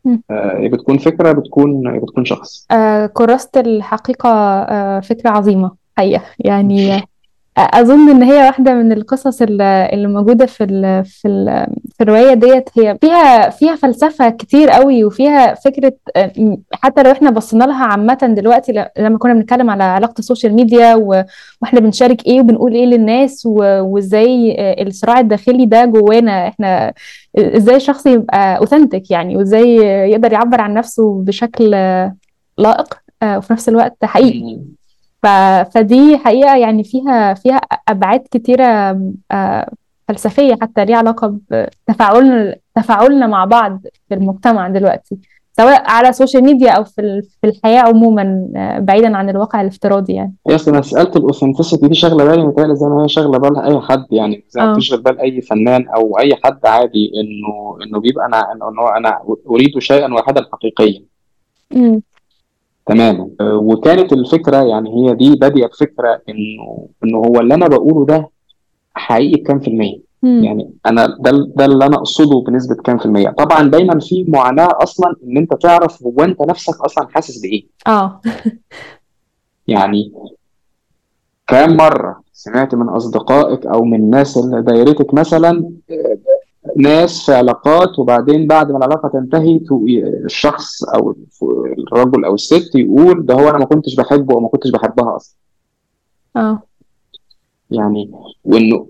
آه بتكون فكره بتكون بتكون شخص آه كراسة الحقيقة آه فكرة عظيمة حقيقة يعني اظن ان هي واحده من القصص اللي موجوده في ال في ال في الروايه ديت هي فيها فيها فلسفه كتير قوي وفيها فكره حتى لو احنا بصينا لها عامه دلوقتي لما كنا بنتكلم على علاقه السوشيال ميديا واحنا بنشارك ايه وبنقول ايه للناس وازاي الصراع الداخلي ده جوانا احنا ازاي الشخص يبقى اوثنتك يعني وازاي يقدر يعبر عن نفسه بشكل لائق وفي نفس الوقت حقيقي ف... فدي حقيقة يعني فيها فيها أبعاد كتيرة آه، فلسفية حتى ليها علاقة بتفاعلنا تفاعلنا مع بعض في المجتمع دلوقتي سواء على السوشيال ميديا او في في الحياه عموما آه، بعيدا عن الواقع الافتراضي يعني. يا اصل مساله الاوثنتسيتي دي شغله بالي متهيألي زي ما هي شغله بال اي حد يعني زي ما بتشغل بال اي فنان او اي حد عادي انه انه بيبقى انا انه انا اريد شيئا واحدا حقيقيا. تماما آه، وكانت الفكره يعني هي دي بادئه بفكره انه انه هو اللي انا بقوله ده حقيقي بكام في المية مم. يعني انا ده ده اللي انا اقصده بنسبه كام في المية طبعا دايما في معاناه اصلا ان انت تعرف هو انت نفسك اصلا حاسس بايه اه يعني كام مره سمعت من اصدقائك او من ناس اللي دايرتك مثلا آه، ناس في علاقات وبعدين بعد ما العلاقه تنتهي الشخص او الرجل او الست يقول ده هو انا ما كنتش بحبه او ما كنتش بحبها اصلا اه يعني وانه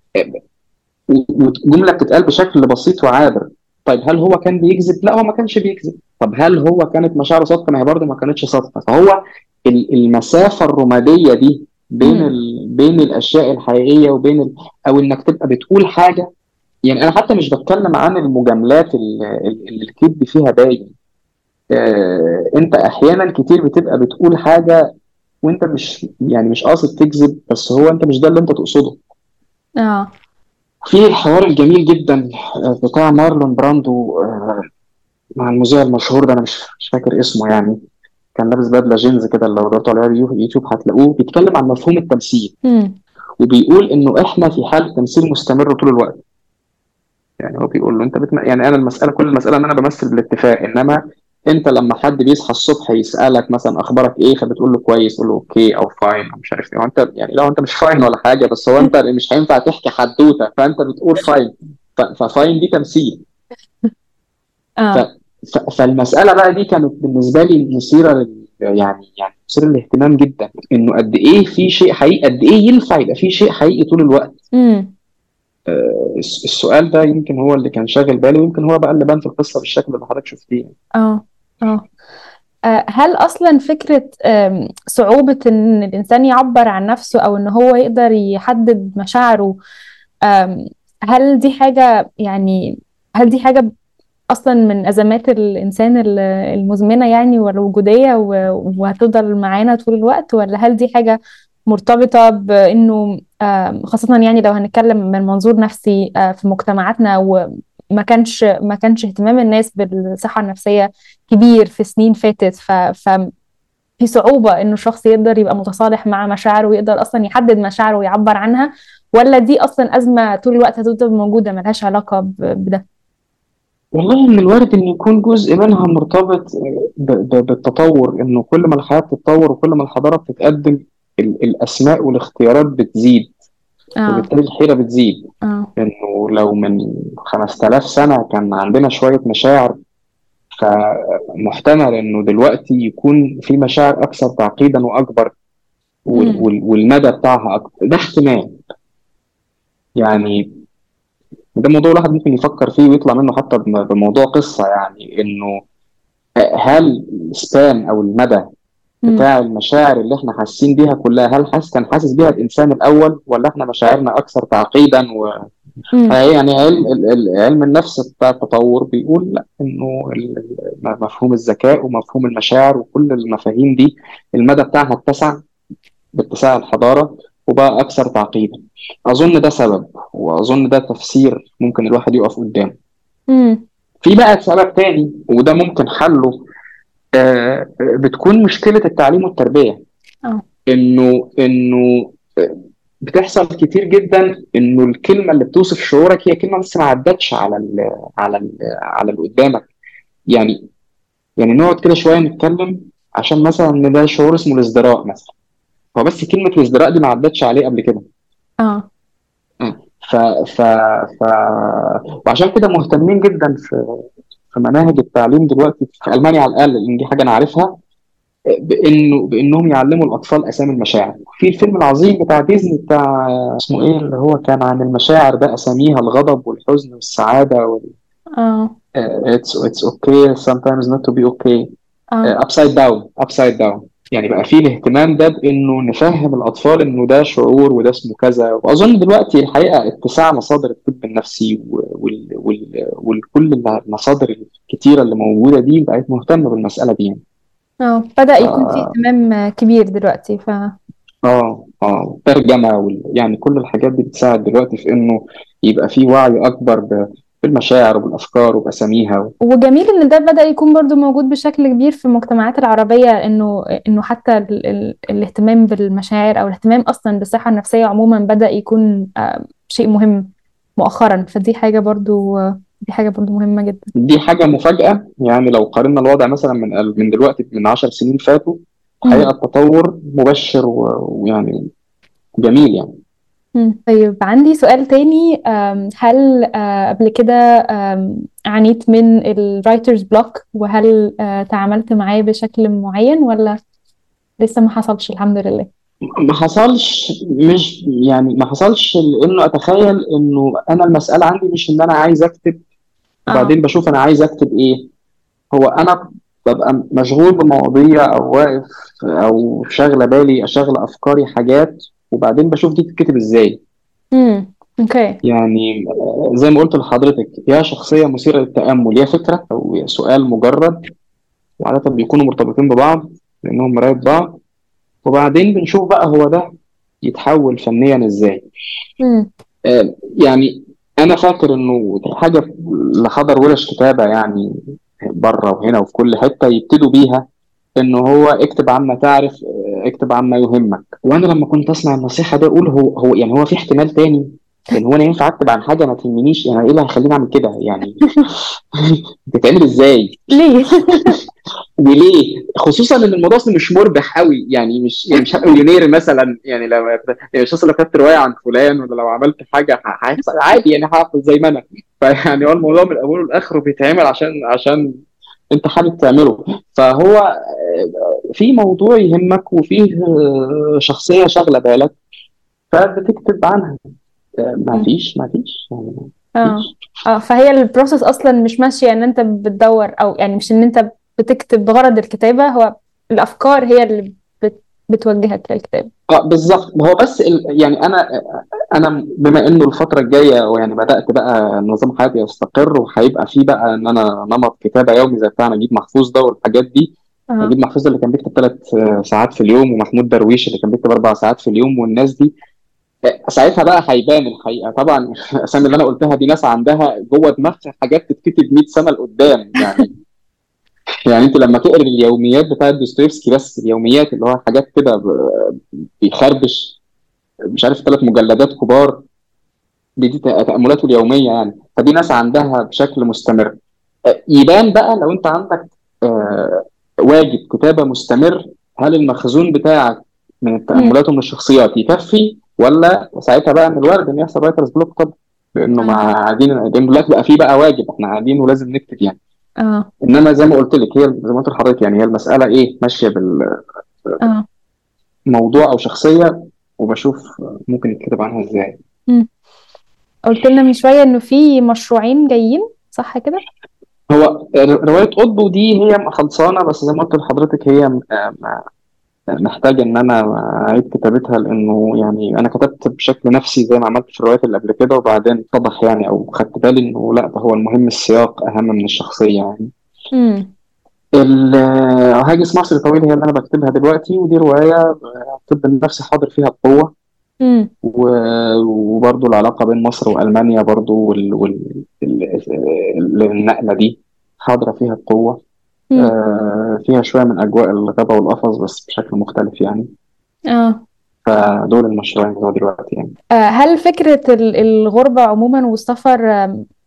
وجمله بتتقال بشكل بسيط وعابر طيب هل هو كان بيكذب؟ لا هو ما كانش بيكذب طب هل هو كانت مشاعره صادقه؟ ما هي برضه ما كانتش صادقه فهو المسافه الرماديه دي بين ال... بين الاشياء الحقيقيه وبين ال... او انك تبقى بتقول حاجه يعني انا حتى مش بتكلم عن المجاملات اللي الكذب فيها باين آه انت احيانا كتير بتبقى بتقول حاجه وانت مش يعني مش قاصد تكذب بس هو انت مش ده اللي انت تقصده اه في الحوار الجميل جدا آه، بتاع مارلون براندو آه مع المذيع المشهور ده انا مش مش فاكر اسمه يعني كان لابس بدله جينز كده لو دورتوا على يوتيوب هتلاقوه بيتكلم عن مفهوم التمثيل م. وبيقول انه احنا في حاله تمثيل مستمر طول الوقت يعني هو بيقول له انت بتم... يعني انا المساله كل المساله ان انا بمثل بالاتفاق انما انت لما حد بيصحى الصبح يسالك مثلا اخبارك ايه فبتقول له كويس تقول له اوكي او فاين او مش عارف ايه انت يعني لو انت مش فاين ولا حاجه بس هو انت مش هينفع تحكي حدوته فانت بتقول فاين ففاين دي تمثيل آه. ف... فالمساله بقى دي كانت بالنسبه لي مثيره لل... يعني يعني مثيره للاهتمام جدا انه قد ايه في شيء حقيقي قد ايه ينفع يبقى في شيء حقيقي طول الوقت امم آه، السؤال ده يمكن هو اللي كان شاغل بالي ويمكن هو بقى اللي بان في القصه بالشكل اللي حضرتك شفتيه اه اه هل اصلا فكره صعوبه ان الانسان يعبر عن نفسه او ان هو يقدر يحدد مشاعره هل دي حاجه يعني هل دي حاجه اصلا من ازمات الانسان المزمنه يعني والوجوديه وهتفضل معانا طول الوقت ولا هل دي حاجه مرتبطه بانه خاصة يعني لو هنتكلم من منظور نفسي آه، في مجتمعاتنا وما كانش ما كانش اهتمام الناس بالصحة النفسية كبير في سنين فاتت ف, ف في صعوبة إنه الشخص يقدر يبقى متصالح مع مشاعره ويقدر أصلا يحدد مشاعره ويعبر عنها ولا دي أصلا أزمة طول الوقت هتفضل موجودة ملهاش علاقة بده؟ والله من الوارد ان يكون جزء منها مرتبط بالتطور انه كل ما الحياه بتتطور وكل ما الحضاره بتتقدم الاسماء والاختيارات بتزيد آه. وبالتالي الحيره بتزيد آه. انه لو من 5000 سنه كان عندنا شويه مشاعر فمحتمل انه دلوقتي يكون في مشاعر اكثر تعقيدا واكبر والمدى بتاعها اكبر ده احتمال يعني ده موضوع الواحد ممكن يفكر فيه ويطلع منه حتى بموضوع قصه يعني انه هل السبان او المدى بتاع المشاعر اللي احنا حاسين بيها كلها هل حاسس كان حاسس بيها الانسان الاول ولا احنا مشاعرنا اكثر تعقيدا و يعني علم علم النفس بتاع التطور بيقول لا انه مفهوم الذكاء ومفهوم المشاعر وكل المفاهيم دي المدى بتاعها اتسع باتساع الحضاره وبقى اكثر تعقيدا اظن ده سبب واظن ده تفسير ممكن الواحد يقف قدامه في بقى سبب تاني وده ممكن حله آه، بتكون مشكله التعليم والتربيه أوه. انه انه بتحصل كتير جدا انه الكلمه اللي بتوصف شعورك هي كلمه بس ما عدتش على ال على ال على اللي قدامك يعني يعني نقعد كده شويه نتكلم عشان مثلا ان ده شعور اسمه الازدراء مثلا هو بس كلمه الازدراء دي ما عدتش عليه قبل كده اه ف ف ف وعشان كده مهتمين جدا في في مناهج التعليم دلوقتي في المانيا على الاقل لان دي حاجه انا عارفها بانه بانهم يعلموا الاطفال اسامي المشاعر في الفيلم العظيم بتاع ديزني بتاع اسمه ايه اللي هو كان عن المشاعر ده اساميها الغضب والحزن والسعاده وال اه اتس اتس اوكي sometimes not to be okay اه ابسايد داون ابسايد داون يعني بقى فيه الاهتمام ده بانه نفهم الاطفال انه ده شعور وده اسمه كذا واظن دلوقتي الحقيقه اتساع مصادر الطب النفسي وال وال وكل المصادر الكتيره اللي موجوده دي بقت مهتمه بالمساله دي يعني. اه بدأ يكون في اهتمام كبير دلوقتي ف اه اه ترجمه وال... يعني كل الحاجات دي بتساعد دلوقتي في انه يبقى في وعي اكبر ب... بالمشاعر وبالافكار وباساميها وجميل ان ده بدأ يكون برضو موجود بشكل كبير في المجتمعات العربية انه انه حتى ال... ال... الاهتمام بالمشاعر او الاهتمام اصلا بالصحة النفسية عموما بدأ يكون آه، شيء مهم مؤخرا فدي حاجة برضو آه، دي حاجة برضو مهمة جدا دي حاجه مفاجاه يعني لو قارنا الوضع مثلا من من دلوقتي من 10 سنين فاتوا الحقيقه التطور مبشر و- ويعني جميل يعني مم. طيب عندي سؤال تاني أم، هل آه، قبل كده أم، عانيت من الرايترز بلوك وهل آه، تعاملت معاه بشكل معين ولا لسه ما حصلش الحمد لله ما حصلش مش يعني ما حصلش لانه اتخيل انه انا المساله عندي مش ان انا عايز اكتب اه وبعدين بشوف انا عايز اكتب ايه هو انا ببقى مشغول بمواضيع او واقف او شاغله بالي شاغله افكاري حاجات وبعدين بشوف دي تتكتب ازاي امم اوكي يعني آه، زي ما قلت لحضرتك يا شخصيه مثيره للتامل يا فكره او يا سؤال مجرد وعاده بيكونوا مرتبطين ببعض لانهم مرايه بعض وبعدين بنشوف بقى هو ده يتحول فنيا ازاي امم آه، يعني انا فاكر انه دي حاجه اللي حضر ورش كتابه يعني بره وهنا وفي كل حته يبتدوا بيها انه هو اكتب عما تعرف آه، اكتب عما يهمك وانا لما كنت اسمع النصيحه دي اقول هو هو يعني هو في احتمال تاني ان هو انا ينفع اكتب عن حاجه ما تهمنيش يعني ايه اللي هيخليني اعمل كده يعني بتتعمل ازاي ليه وليه خصوصا ان الموضوع اصلا مش مربح قوي يعني مش يعني مش هبقى مليونير مثلا يعني لو يعني مش اصلا لو كتبت روايه عن فلان ولا لو عملت حاجه ه- هيحصل عادي يعني هحصل زي ما انا فيعني هو الموضوع من اوله لاخره بيتعمل عشان عشان انت حابب تعمله فهو آه، في موضوع يهمك وفيه آه، شخصيه شاغله بالك فبتكتب عنها آه، ما مم. فيش ما فيش يعني ما اه فيش اه فهي البروسيس اصلا مش ماشيه ان انت بتدور او يعني مش ان انت بتكتب بغرض الكتابه هو الافكار هي اللي بت بتوجهك للكتابه اه بالظبط هو بس ال... يعني انا انا بما انه الفتره الجايه ويعني بدات بقى نظام حياتي يستقر وهيبقى فيه بقى ان انا نمط كتابه يومي زي بتاع نجيب محفوظ ده والحاجات دي اه نجيب محفوظ اللي كان بيكتب ثلاث ساعات في اليوم ومحمود درويش اللي كان بيكتب اربع ساعات في اليوم والناس دي آه، ساعتها بقى هيبان الحقيقه طبعا الاسامي اللي انا قلتها دي ناس عندها جوه دماغها حاجات تتكتب 100 سنه لقدام يعني يعني انت لما تقري اليوميات بتاعت دوستويفسكي بس اليوميات اللي هو حاجات كده ب- بيخربش مش عارف ثلاث مجلدات كبار دي, دي تأملاته اليومية يعني فدي ناس عندها بشكل مستمر آه، يبان بقى لو انت عندك آه، واجب كتابة مستمر هل المخزون بتاعك من مم. التأملات ومن الشخصيات يكفي ولا ساعتها بقى من الوارد ان يحصل رايترز بلوك طب لانه اه مع قاعدين لان دلوقتي بقى في بقى واجب احنا قاعدين ولازم نكتب يعني اه انما زي ما قلت لك هي زي ما قلت لحضرتك يعني هي المسألة ايه ماشية اه بالموضوع او شخصية وبشوف ممكن يتكتب عنها ازاي مم. قلت لنا من شويه انه في مشروعين جايين صح كده هو رواية قطب دي هي خلصانة بس زي ما قلت لحضرتك هي م- م- محتاجة إن أنا أعيد كتابتها لأنه يعني أنا كتبت بشكل نفسي زي ما عملت في الروايات اللي قبل كده وبعدين اتضح يعني أو خدت بالي إنه لا ده هو المهم السياق أهم من الشخصية يعني امم ال- هاجس مصر طويل هي اللي أنا بكتبها دلوقتي ودي رواية الطب النفسي حاضر فيها بقوة امم و- وبرضو العلاقة بين مصر وألمانيا برضو وال... وال... ال- ال- النقلة دي حاضرة فيها بقوة امم آه، فيها شوية من أجواء الغابة والقفص بس بشكل مختلف يعني اه فدول المشروعين اللي هو دلوقتي يعني آه، هل فكرة ال- الغربة عموما والسفر آم،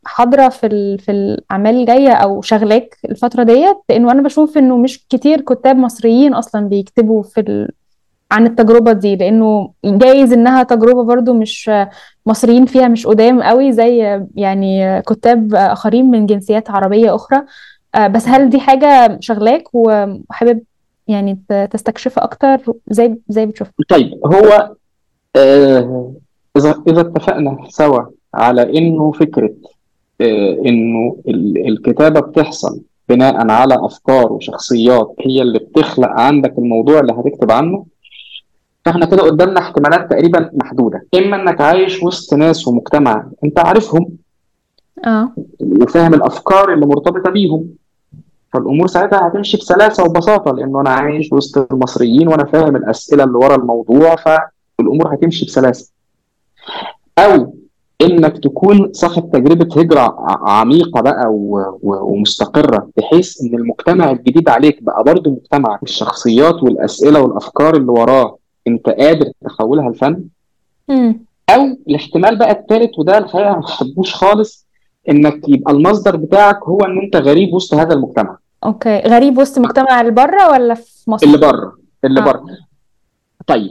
حاضره في ال- في الاعمال الجايه او شغلاك الفتره ديت لانه انا بشوف انه مش كتير كتاب مصريين اصلا بيكتبوا في ال... عن التجربه دي لانه جايز انها تجربه برضو مش مصريين فيها مش قدام قوي زي يعني كتاب اخرين من جنسيات عربيه اخرى آه، بس هل دي حاجه شغلاك وحابب يعني ت- تستكشفها اكتر زي زي بتشوف طيب هو آه إذا إذا اتفقنا سوا على إنه فكرة آه إنه ال- الكتابة بتحصل بناء على أفكار وشخصيات هي اللي بتخلق عندك الموضوع اللي هتكتب عنه فاحنا كده قدامنا احتمالات تقريبا محدودة إما إنك عايش وسط ناس ومجتمع أنت عارفهم اه وفاهم الافكار اللي مرتبطه بيهم فالامور ساعتها هتمشي بسلاسه وبساطه لانه انا عايش وسط المصريين وانا فاهم الاسئله اللي ورا الموضوع فالامور هتمشي بسلاسه او انك تكون صاحب تجربه هجره ع- عميقه بقى و- و- ومستقره بحيث ان المجتمع الجديد عليك بقى برضه مجتمع الشخصيات والاسئله والافكار اللي وراه انت قادر تحولها لفن امم او الاحتمال بقى الثالث وده الحقيقه ما بحبوش خالص انك يبقى المصدر بتاعك هو ان انت غريب وسط هذا المجتمع اوكي غريب وسط مجتمع اللي بره ولا في مصر اللي بره اللي آه. بره طيب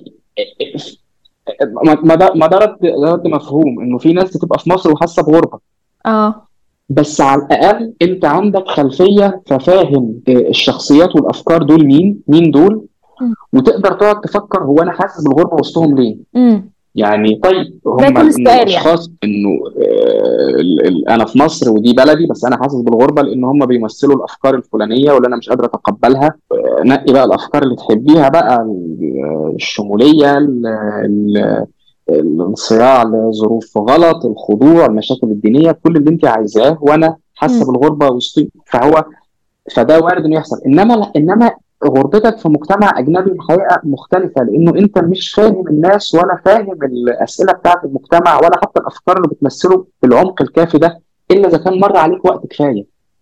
ما ما ده ما ده رد ده رد مفهوم انه في ناس بتبقى في مصر وحاسه بغربه اه بس على الاقل انت عندك خلفيه ففاهم الشخصيات والافكار دول مين مين دول مم. وتقدر تقعد تفكر هو انا حاسس بالغربه وسطهم ليه امم يعني طيب ده هم يكون إنه السؤال يعني. الاشخاص انه آه، ال- ال- انا في مصر ودي بلدي بس انا حاسس بالغربه لان هم بيمثلوا الافكار الفلانيه واللي انا مش قادر اتقبلها آه، نقي بقى الافكار اللي تحبيها بقى ال- الشموليه ال- ال- الانصياع لظروف غلط الخضوع المشاكل الدينيه كل اللي انت عايزاه وانا حاسه مم. بالغربه وسطي فهو فده وارد انه يحصل انما انما غربتك في مجتمع اجنبي الحقيقه مختلفه لانه انت مش فاهم الناس ولا فاهم الاسئله بتاعت المجتمع ولا حتى الافكار اللي بتمثله بالعمق الكافي ده الا اذا كان مر عليك وقت كفايه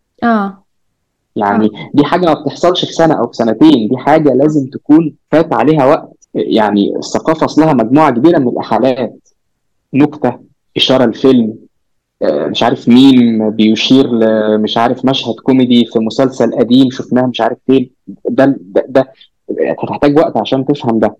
اه يعني دي حاجه ما بتحصلش في سنه او في سنتين دي حاجه لازم تكون فات عليها وقت يعني الثقافه اصلها مجموعه كبيره من الاحالات نكته اشاره لفيلم آه، مش عارف مين بيشير لمش عارف مشهد كوميدي في مسلسل قديم شفناه مش عارف فين ده ده, ده هتحتاج وقت عشان تفهم ده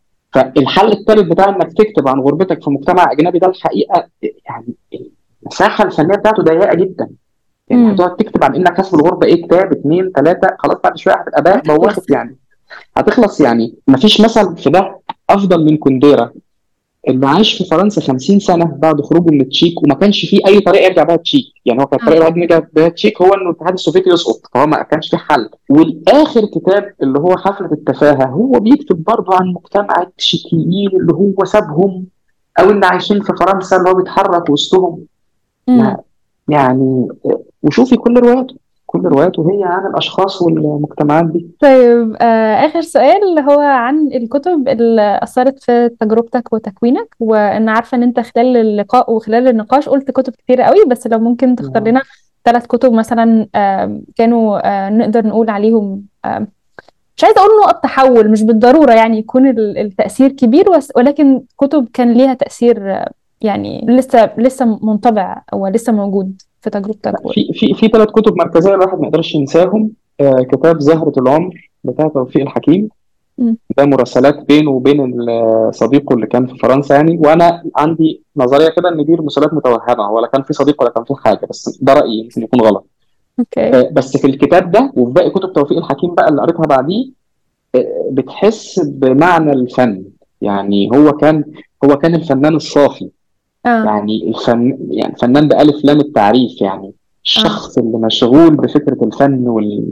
فالحل الثالث بتاع انك تكتب عن غربتك في مجتمع اجنبي ده الحقيقه يعني المساحه الفنيه بتاعته ضيقه جدا يعني مم. هتقعد تكتب عن انك حاسس بالغربه ايه كتاب اثنين ثلاثه خلاص بعد شويه هتبقى بقى هتخلص. بوخت يعني هتخلص يعني مفيش مثل في ده افضل من كونديرا اللي عاش في فرنسا 50 سنه بعد خروجه من التشيك وما كانش فيه اي طريقه يرجع بيها التشيك يعني هو كان الطريقه الوحيده اللي يرجع بيها التشيك هو انه الاتحاد السوفيتي يسقط فهو ما كانش فيه حل والاخر كتاب اللي هو حفله التفاهه هو بيكتب برضه عن مجتمع التشيكيين اللي هو سابهم او اللي عايشين في فرنسا اللي هو بيتحرك وسطهم مم. ما- يعني وشوفي كل رواياته كل رواياته هي عن الاشخاص والمجتمعات دي طيب آه آخر سؤال هو عن الكتب اللي أثرت في تجربتك وتكوينك وأنا عارفة إن أنت خلال اللقاء وخلال النقاش قلت كتب كتير قوي بس لو ممكن تختار نعم. لنا ثلاث كتب مثلا آم، كانوا آه نقدر نقول عليهم آم، مش عايزة أقول نقط تحول مش بالضرورة يعني يكون ال- التأثير كبير بس ولكن كتب كان ليها تأثير آه، يعني لسه لسه منطبع أو لسه موجود في تجربتك و- في في في ثلاث كتب مركزيه الواحد ما يقدرش ينساهم آه كتاب زهره العمر بتاع توفيق الحكيم مم. ده مراسلات بينه وبين ال- صديقه اللي كان في فرنسا يعني وانا عندي نظريه كده ان دي مراسلات متوهمه ولا كان في صديق ولا كان في حاجه بس ده رايي يمكن يكون غلط أوكي آه، بس في الكتاب ده وفي باقي كتب توفيق الحكيم بقى اللي قريتها بعديه آه، بتحس بمعنى الفن يعني هو كان هو كان الفنان الصافي آه يعني الفن يعني فنان بألف لام التعريف يعني الشخص اللي مشغول بفكرة الفن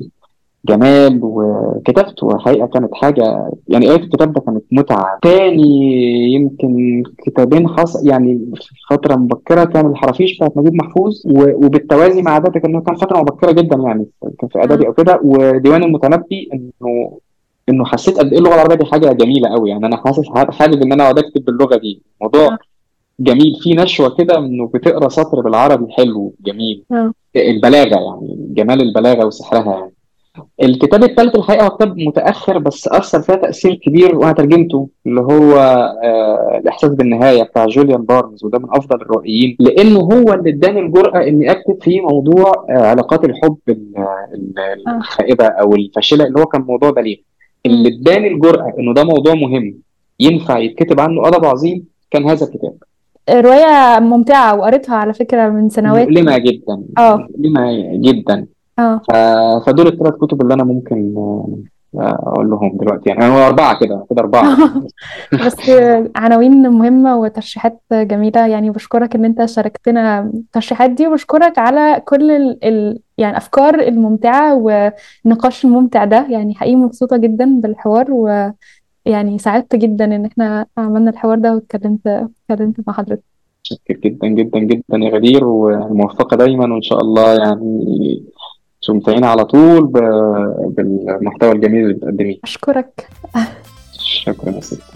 والجمال وكتابته الحقيقة كانت حاجة يعني قراية الكتاب ده كانت متعة تاني يمكن كتابين حصل يعني في فترة مبكرة كان الحرافيش بتاعت نجيب محفوظ و- وبالتوازي مع ذلك انه كان فترة مبكرة جدا يعني كان في اعدادي او كده وديوان المتنبي انه انه حسيت قد ايه اللغه العربيه دي حاجه جميله قوي يعني انا حاسس حابب ان انا اقعد اكتب باللغه دي موضوع جميل في نشوه كده انه بتقرا سطر بالعربي حلو جميل آه. البلاغه يعني جمال البلاغه وسحرها يعني الكتاب الثالث الحقيقه هو كتاب متاخر بس اثر فيها تاثير كبير وانا ترجمته اللي هو آه الاحساس بالنهايه بتاع جوليان بارنز وده من افضل الروائيين لانه هو اللي اداني الجرأه اني اكتب فيه موضوع آه علاقات الحب ال- ال- آه. الخائبه او الفاشله اللي هو كان موضوع بليغ اللي اداني الجرأه انه ده موضوع مهم ينفع يتكتب عنه ادب عظيم كان هذا الكتاب رواية ممتعة وقريتها على فكرة من سنوات مؤلمه جدا اه مؤلمه جدا اه ف- فدول الثلاث كتب اللي انا ممكن آه، اقول لهم دلوقتي يعني هو اربعه كده كده اربعه بس عناوين مهمة وترشيحات جميلة يعني بشكرك ان انت شاركتنا الترشيحات دي وبشكرك على كل ال... ال... يعني الافكار الممتعة والنقاش الممتع ده يعني حقيقي مبسوطة جدا بالحوار ويعني سعدت جدا ان احنا عملنا الحوار ده واتكلمت اتكلمت مع حضرتك شكر جدا جدا جدا يا غدير وموفقه دايما وان شاء الله يعني تمتعين على طول ب- بالمحتوى الجميل اللي بتقدميه اشكرك شكرا يا ستي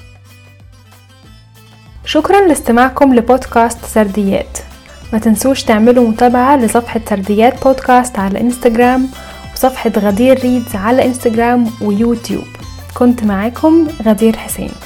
شكرا لاستماعكم لبودكاست سرديات ما تنسوش تعملوا متابعة لصفحة سرديات بودكاست على انستجرام وصفحة غدير ريدز على انستجرام ويوتيوب كنت معاكم غدير حسين